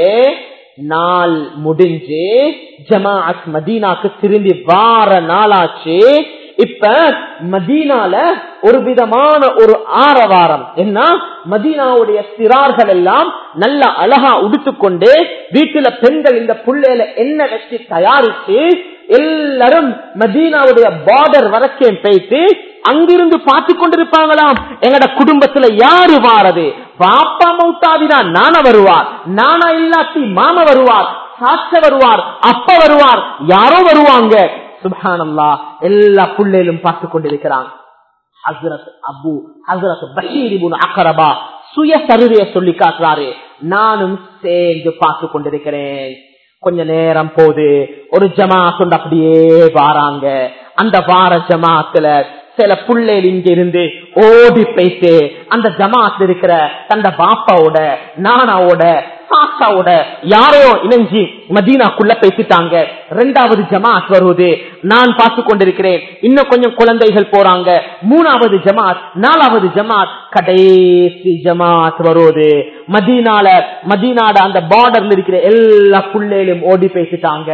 நாள் முடிஞ்சு ஜமாஅத் மதீனாக்கு திரும்பி வார நாளாச்சு இப்ப மதீனால ஒரு விதமான ஒரு ஆரவாரம் என்ன மதீனாவுடைய சிறார்கள் எல்லாம் நல்ல அழகா உடுத்துக்கொண்டு வீட்டுல பெண்கள் இந்த புள்ளையில என்ன வச்சு தயாரிச்சு எல்லாரும் மதீனாவுடைய பார்டர் வரைக்கும் போயிட்டு அங்கிருந்து பார்த்து கொண்டிருப்பாங்களாம் எங்கட குடும்பத்துல யாரு வாரது பாப்பா மௌத்தாவினா நான வருவார் நானா இல்லாட்டி மாம வருவார் சாட்ச வருவார் அப்ப வருவார் யாரோ வருவாங்க சுபானல்லா எல்லா புள்ளையிலும் பார்த்து கொண்டிருக்கிறாங்க ஹசரத் அபு ஹசரத் பஷீரிபுன் அக்கரபா சுய சருதைய சொல்லி காட்டுறாரு நானும் சேர்ந்து பார்த்து கொண்டிருக்கிறேன் கொஞ்ச நேரம் போது ஒரு ஜமாத் அப்படியே வாராங்க அந்த வார ஜமாத்துல சில புள்ளைகள் இங்க இருந்து ஓடி போயிட்டு அந்த ஜமாத் இருக்கிற தந்த பாப்பாவோட நானாவோட சாத்தாவோட யாரோ இணைஞ்சி மதீனாக்குள்ள பேசிட்டாங்க ரெண்டாவது ஜமாத் வருவது நான் பார்த்து கொண்டிருக்கிறேன் இன்னும் கொஞ்சம் குழந்தைகள் போறாங்க மூணாவது ஜமாத் நாலாவது ஜமாத் கடைசி ஜமாத் வருவது மதீனால மதீனாட அந்த பார்டர்ல இருக்கிற எல்லா புள்ளையிலும் ஓடி பேசிட்டாங்க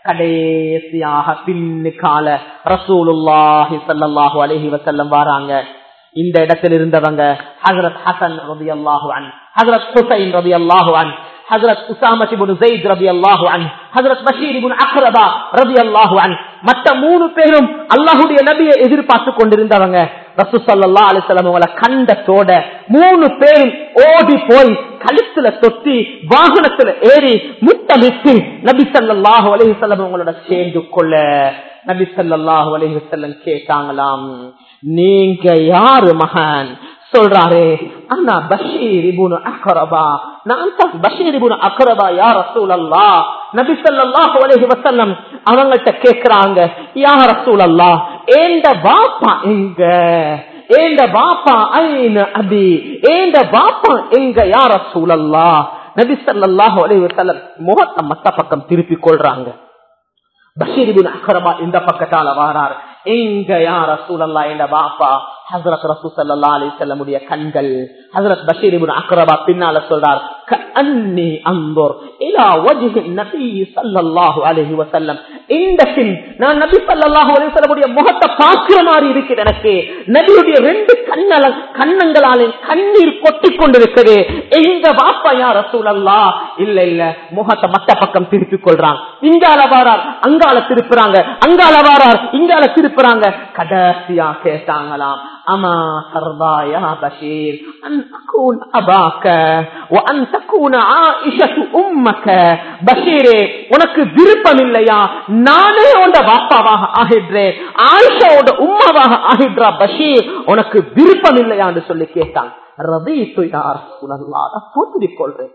கடைசியாக பின்னு கால ரசூலுல்லாஹி சல்லாஹு அலஹி வசல்லம் வராங்க இந்த இடத்தில் இருந்தவங்க ஹசரத் ஹசன் ரபி அல்லாஹு அன் ஹசரத் ஹுசைன் ரபி அல்லாஹு அன் ஹஜரத் உசாமத் இப்னு ஸைத் ரலியல்லாஹு அன்ஹு ஹஜரத் பஷீர் இப்னு அக்ரபா ரலியல்லாஹு அன்ஹு மற்ற மூணு பேரும் அல்லாஹ்வுடைய நபியை எதிர்பார்த்து கொண்டிருந்தவங்க ரசூல் ஸல்லல்லாஹு அலைஹி வஸல்லம் அவங்கள கண்டத்தோட மூணு பேரும் ஓடி போய் கழுத்துல தொட்டி வாகனத்துல ஏறி முத்தமிட்டு நபி ஸல்லல்லாஹு அலைஹி வஸல்லம் அவங்களோட சேர்ந்து கொள்ள நபி ஸல்லல்லாஹு அலைஹி வஸல்லம் கேட்டாங்களாம் நீங்க யாரு மகன் சொல்றாரு அண்ணா பஷீர் இபுனு அக்ரபா நான் தான் பஷீர் இபுனு அக்ரபா யா ரசூலல்லாஹ் நபி ஸல்லல்லாஹு அலைஹி வஸல்லம் அவங்கள்ட்ட கேக்குறாங்க யா ரசூலல்லாஹ் ஏண்ட பாப்பா எங்க ஏண்ட பாப்பா ஐன அபி ஏண்ட பாப்பா எங்க யா ரசூலல்லாஹ் நபி ஸல்லல்லாஹு அலைஹி வஸல்லம் முகத்தை மத்த பக்கம் திருப்பி கொள்றாங்க பஷீர் இபின் அக்ரமா இந்த பக்கத்தால வாரார் எங்க யார் ரசூலல்லா என்ற பாப்பா ஹசரத் ரசூ சல்லா அலி செல்லமுடைய கண்கள் ஹசரத் பஷீர் இபின் அக்ரபா பின்னால சொல்றார் கண்ணி அந்தோர் இலா வஜ்ஹி நபி ஸல்லல்லாஹு அலைஹி வஸல்லம் இந்த பின் நான் நபி ஸல்லல்லாஹு அலைஹி வஸல்லமுடைய முகத்தை பார்க்கிற மாதிரி இருக்குது எனக்கு நபியுடைய ரெண்டு கண்ணல கண்ணங்களாலே கண்ணீர் கொட்டிக் கொண்டிருக்குது எங்க பாப்பா யா ரசூலல்லா இல்ல இல்ல முகத்தை மத்த பக்கம் திருப்பிக் கொள்றான் இங்கால வாரார் அங்கால திருப்புறாங்க அங்கால வாரார் இங்கால திருப்புறாங்க கடைசியா கேட்டாங்களாம் அமா சர்வா யா பஷீர் அன் அகூன் அபாக்க وأن تكون عائشة أمك பஷீரே உனக்கு விருப்பம் இல்லையா நானே உண்ட பாப்பாவாக ஆகின்றேன் ஆயிஷாவோட உம்மாவாக ஆகின்றா பஷீர் உனக்கு விருப்பம் இல்லையா என்று சொல்லி கேட்டான் ரவி துயார் சுழல்லாத போத்திக் கொள்றேன்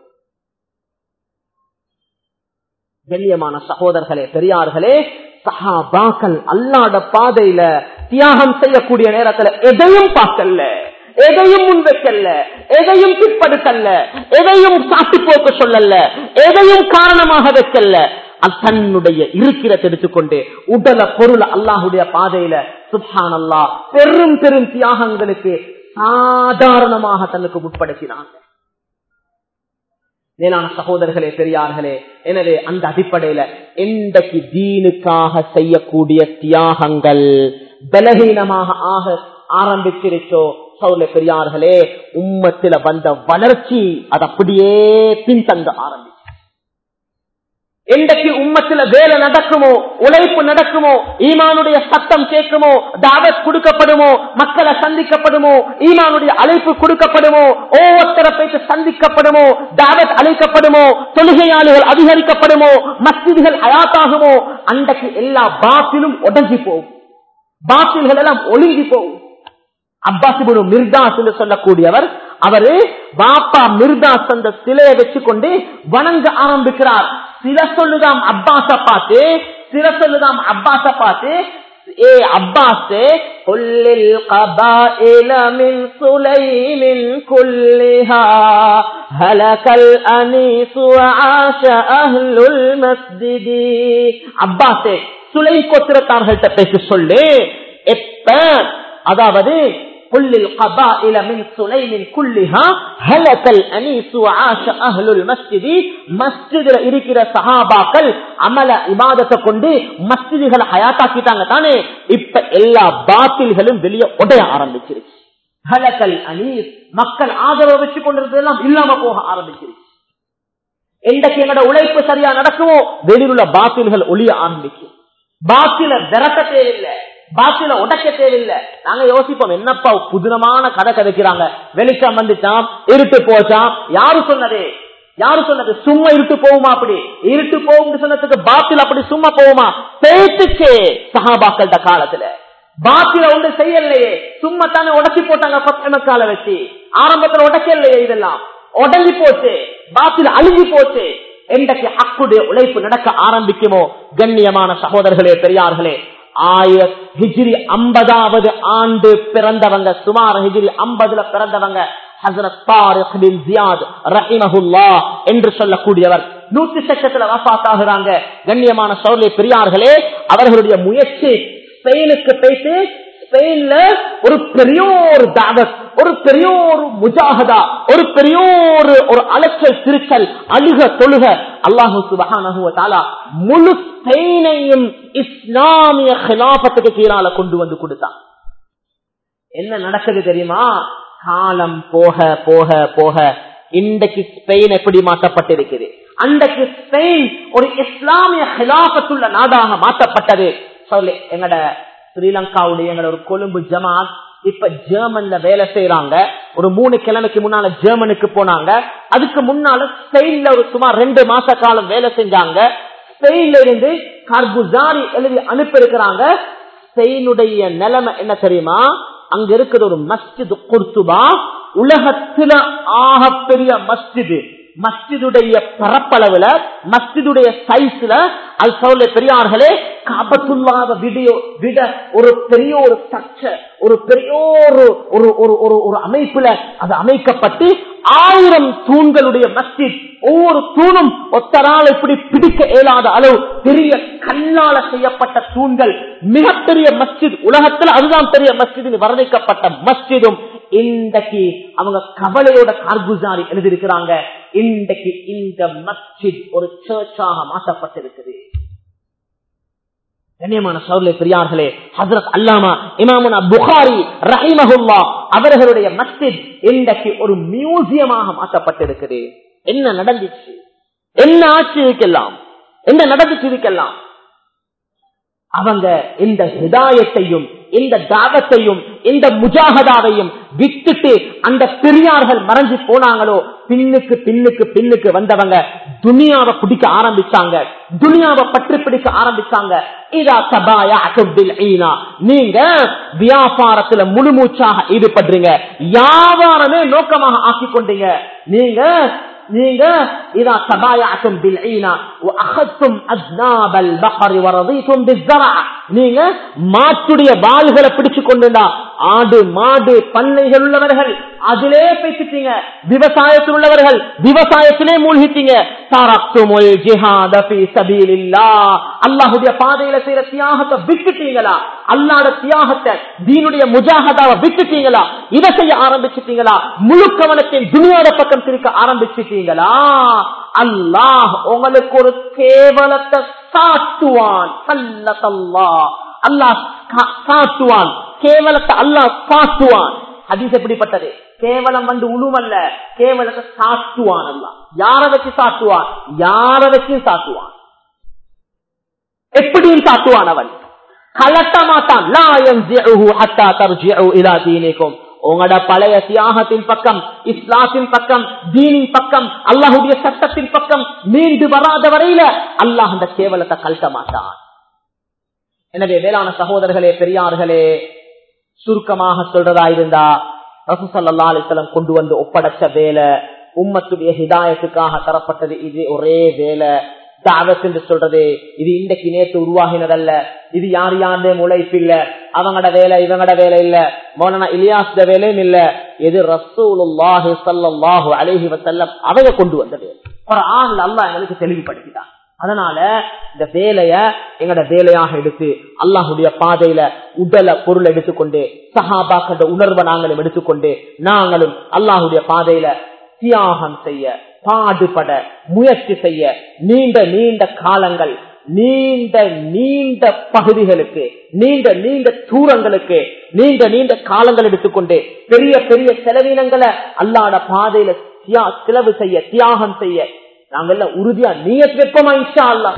கண்ணியமான சகோதரர்களே பெரியார்களே சஹாபாக்கள் அல்லாட பாதையில தியாகம் செய்யக்கூடிய நேரத்துல எதையும் பார்க்கல எதையும் முன்வைக்கல்ல எதையும் பிற்படுத்தல்ல எதையும் சாட்டு போக்க சொல்லல எதையும் காரணமாக வைக்கல தன்னுடைய இருக்கிறத எடுத்துக்கொண்டு உடல பொருள் அல்லாஹுடைய பாதையில சுப்ஹான் அல்லா பெரும் பெரும் தியாகங்களுக்கு சாதாரணமாக தனக்கு உட்படுத்தினாங்க மேலான சகோதரர்களே பெரியார்களே எனவே அந்த அடிப்படையில எந்தக்கு தீனுக்காக செய்யக்கூடிய தியாகங்கள் பலகீனமாக ஆக ஆரம்பிச்சிருச்சோ சௌல பெரியார்களே உம்மத்தில வந்த வளர்ச்சி அது அப்படியே பின்தங்க ஆரம்பிச்சு என்றைக்கு உம்மத்தில வேலை நடக்குமோ உழைப்பு நடக்குமோ ஈமானுடைய சத்தம் கேட்குமோ தாவத் கொடுக்கப்படுமோ மக்களை சந்திக்கப்படுமோ ஈமானுடைய அழைப்பு கொடுக்கப்படுமோ ஒவ்வொருத்தர பேச்சு சந்திக்கப்படுமோ தாவத் அழைக்கப்படுமோ தொழுகையாளிகள் அதிகரிக்கப்படுமோ மசிதிகள் அயாத்தாகுமோ அன்றைக்கு எல்லா பாத்திலும் உடஞ்சி போகும் பாத்தில்கள் எல்லாம் ஒழுங்கி போகும் அப்பாசிபுரு மிர்தாஸ் என்று சொல்லக்கூடியவர் அவரு பாப்பா மிர்தாஸ் அந்த சிலையை வச்சுக்கொண்டு வணங்க ஆரம்பிக்கிறார் சில சொல்லுதாம் அப்பாச பார்த்து சில சொல்லுதாம் அப்பாச பார்த்து ஏ அப்பாஸ் குல்லில் கபாயில மின் சுலைமின் குல்லிஹா ஹலகல் அனீசு ஆஷ அஹ்லுல் மஸ்ஜிதி அப்பாஸே சுலை கோத்திரத்தார்கள்ட்ட பேச சொல்லு எப்ப அதாவது புல்லில் قبائل من سليم كلها هلك الانيس وعاش اهل المسجد مسجد இருக்கிற சஹாபாக்கள் அமல இபாதத்தை கொண்டு மஸ்ஜிதுகளை ஹயாத்தாக்கிட்டாங்க தானே இப்ப எல்லா பாத்தில்களும் வெளியே உடைய ஆரம்பிச்சிருச்சு ஹலக்கல் அனீஸ் மக்கள் ஆதரவு வச்சு கொண்டிருந்ததெல்லாம் இல்லாம போக ஆரம்பிச்சிருச்சு என்றைக்கு எங்களோட உழைப்பு சரியா நடக்குமோ வெளியில் உள்ள பாத்தில்கள் ஒளிய ஆரம்பிக்கும் பாத்தில விரட்ட தேவையில்லை பாத்தில உடைக்க தேவையில்லை நாங்க யோசிப்போம் என்னப்பா புதினமான கதை கதைக்கிறாங்க வெளிச்சம் வந்துச்சான் இருட்டு போச்சான் யாரு சொன்னது யாரு சொன்னது சும்மா இருட்டு போகுமா அப்படி இருட்டு போகும் சொன்னதுக்கு பாத்தில் அப்படி சும்மா போகுமா பேசுச்சே சகாபாக்கள்ட காலத்துல பாத்தில ஒன்று செய்யலையே சும்மா தானே உடச்சி போட்டாங்க கொத்தமக்கால வச்சு ஆரம்பத்துல உடைக்கலையே இதெல்லாம் உடஞ்சி போச்சு பாத்தில் அழிஞ்சு போச்சு என்றைக்கு ஹக்குடைய உழைப்பு நடக்க ஆரம்பிக்குமோ கண்ணியமான சகோதரர்களே பெரியார்களே ஆய ஹிஜ்ரி ஐம்பதாவது ஆண்டு பிறந்தவங்க சுமார் ஹிஜ்ரி ஐம்பதுல பிறந்தவங்க ஹசரத் தாரிக் பின் ஜியாத் ரஹிமஹுல்லா என்று சொல்லக்கூடியவர் நூத்தி சட்டத்துல வஃபாத்தாகிறாங்க கண்ணியமான சோழலை பெரியார்களே அவர்களுடைய முயற்சி ஸ்பெயினுக்கு போயிட்டு ஸ்பெயின்ல ஒரு பெரிய ஒரு தாவத் ஒரு பெரிய ஒரு முஜாகதா ஒரு பெரிய ஒரு ஒரு அலைச்சல் திருச்சல் அழுக தொழுக அல்லாஹு சுபஹானஹுவ முழு ஸ்பெயினையும் இஸ்லாமிய ஹிலாபத்துக்கு கீழால கொண்டு வந்து கொடுத்தான் என்ன நடக்குது தெரியுமா காலம் போக போக போக இன்றைக்கு ஸ்பெயின் எப்படி மாற்றப்பட்டிருக்குது அன்றைக்கு ஸ்பெயின் ஒரு இஸ்லாமிய ஹிலாபத்துள்ள நாடாக மாற்றப்பட்டது சொல்லி எங்கட ஸ்ரீலங்காவுடைய எங்கட ஒரு கொழும்பு ஜமாத் இப்ப ஜெர்மன்ல வேலை செய்யறாங்க ஒரு மூணு கிழமைக்கு முன்னால ஜெர்மனுக்கு போனாங்க அதுக்கு முன்னால ஸ்பெயின்ல ஒரு சுமார் ரெண்டு மாச காலம் வேலை செஞ்சாங்க ஸ்பெயின்ல இருந்து கர்குசாரி எழுதி அனுப்பி இருக்கிறாங்க ஸ்பெயினுடைய நிலைமை என்ன தெரியுமா அங்க இருக்கிற ஒரு மஸ்ஜித் குர்துபா உலகத்துல ஆகப்பெரிய மஸ்ஜிது மஸ்ஜிதுடைய பரப்பளவுல மஸ்ஜிதுடைய சைஸ்ல அது சொல்ல பெரியார்களே காபத்துள்ளாத விடியோ விட ஒரு பெரிய ஒரு ஸ்ட்ரக்சர் ஒரு பெரிய ஒரு ஒரு ஒரு ஒரு ஒரு அமைப்புல அது அமைக்கப்பட்டு ஆயிரம் தூண்களுடைய மஸ்ஜித் ஒவ்வொரு தூணும் ஒத்தரால் இப்படி பிடிக்க இயலாத அளவு பெரிய கண்ணால செய்யப்பட்ட தூண்கள் மிகப்பெரிய மஸ்ஜித் உலகத்துல அதுதான் பெரிய மஸ்ஜித் வர்ணிக்கப்பட்ட மஸ்ஜிதும் இன்றைக்கு அவங்க கவலையோட கார்குசாரி எழுதியிருக்கிறாங்க இன்றைக்கு இந்த மஸ்ஜித் ஒரு சர்ச்சாக மாற்றப்பட்டிருக்குது கண்ணியமான சௌர்ல பெரியார்களே ஹசரத் அல்லாமா இமாமுனா புகாரி ரஹிமஹுல்லா அவர்களுடைய மஸ்ஜித் இன்றைக்கு ஒரு மியூசியமாக மாற்றப்பட்டிருக்குது என்ன நடந்துச்சு என்ன ஆட்சி இருக்கலாம் என்ன நடந்துச்சு இருக்கலாம் அவங்க இந்த ஹிதாயத்தையும் இந்த தாவத்தையும் இந்த முஜாகதாவையும் விட்டுட்டு அந்த பெரியார்கள் மறைஞ்சு போனாங்களோ பின்னுக்கு பின்னுக்கு பின்னுக்கு வந்தவங்க துனியாவை பிடிக்க ஆரம்பிச்சாங்க துனியாவை பற்றி பிடிக்க ஆரம்பிச்சாங்க இதா சபாயா ஈனா நீங்க வியாபாரத்துல முழுமூச்சாக ஈடுபடுறீங்க வியாபாரமே நோக்கமாக ஆக்கிக் கொண்டீங்க நீங்க நீங்க இதா சபாயாக்கும் பில் ஈனா வஅخذتم அஸ்னாப் அல் பக்ர் வரضيتم بالزرع நீங்க மாட்டுடைய வாள்களை பிடிச்சு கொண்டுடா ஆடு மாடு பண்ணைகள் உள்ளவர்கள் அதிலே பேசிட்டீங்க விவசாயத்தில் உள்ளவர்கள் விவசாயத்திலே மூழ்கிட்டீங்க தரக்துமுல் ஜிஹாத ஃபீ சபீலில்லாஹ் அல்லாஹ்வுடைய பாதையில செய்யற தியாகத்தை விட்டுட்டீங்களா அல்லாஹ்வுடைய தியாகத்தை தீனுடைய முஜாஹதாவை விட்டுட்டீங்களா இதை செய்ய ஆரம்பிச்சிட்டீங்களா முழு கவனத்தின் துனியாத பக்கம் திருக்க ஆரம்பிச்சிட்டீங்களா அல்லாஹ் உங்களுக்கு ஒரு கேவலத்தை சாட்டுவான் சல்லத்தல்லா அல்லாஹ் சாட்டுவான் கேவலத்தை அல்லாஹ் சாட்டுவான் ஹதீஸ் எப்படிப்பட்டது கேவலம் வந்து உழுவல்ல கேவலத்தை சாட்டுவான் அல்ல யார வச்சு சாட்டுவான் யார வச்சு சாட்டுவான் எப்படியும் சாட்டுவான் அவன் கலட்ட மாட்டான் உங்களோட பழைய தியாகத்தின் பக்கம் இஸ்லாத்தின் பக்கம் தீனின் பக்கம் அல்லாஹுடைய சட்டத்தின் பக்கம் மீண்டு வராத வரையில அல்லாஹ் அந்த கேவலத்தை கழட்ட மாட்டான் எனவே வேளாண் சகோதரர்களே பெரியார்களே சுருக்கமாக சொல்றதா இருந்தா ரசூசல்லா அலிஸ்லம் கொண்டு வந்து ஒப்படைச்ச வேலை உம்மத்துடைய ஹிதாயத்துக்காக தரப்பட்டது இது ஒரே வேலை தாவத் என்று சொல்றது இது இன்றைக்கு நேற்று உருவாகினதல்ல இது யார் யாருடைய முளைப்பு இல்ல அவங்கட வேலை இவங்கட வேலை இல்ல மௌலானா இலியாஸ் வேலையும் இல்ல எது ரசூலுல்லாஹி ஸல்லல்லாஹு அலைஹி வஸல்லம் அவங்க கொண்டு வந்தது குர்ஆன்ல அல்லாஹ் எங்களுக்கு தெளிவுபடுத்திட்டான் அதனால இந்த வேலைய எங்கட வேலையாக எடுத்து அல்லாஹுடைய பாதையில உடல பொருள் எடுத்துக்கொண்டு சஹாபாக்கள உணர்வை நாங்களும் எடுத்துக்கொண்டு நாங்களும் அல்லாஹுடைய பாதையில தியாகம் செய்ய பாடுபட முயற்சி செய்ய நீண்ட நீண்ட காலங்கள் நீண்ட நீண்ட பகுதிகளுக்கு நீண்ட நீண்ட தூரங்களுக்கு நீண்ட நீண்ட காலங்கள் எடுத்துக்கொண்டு பெரிய பெரிய செலவினங்களை அல்லாட பாதையில செலவு செய்ய தியாகம் செய்ய நாங்கள் உறுதியா நீயத் வெப்பமா இன்ஷா அல்லா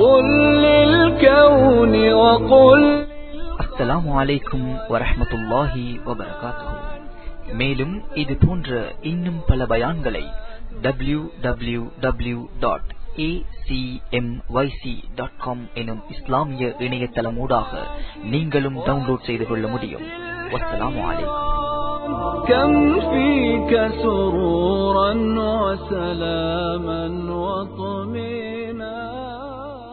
அஸ்ஸலாமு அலைக்கும் வரஹ்மத்துல்லாஹி வபரகாத்துஹு மேலும் இது போன்ற இன்னும் பல பயான்களை W W W dot acmyc.com எனும் இஸ்லாமிய இணையதளம் ஊடாக நீங்களும் டவுன்லோட் செய்து கொள்ள முடியும் வஸ்ஸலாமு அலைக்கும் كم فيك سرورا وسلاما وطمئنا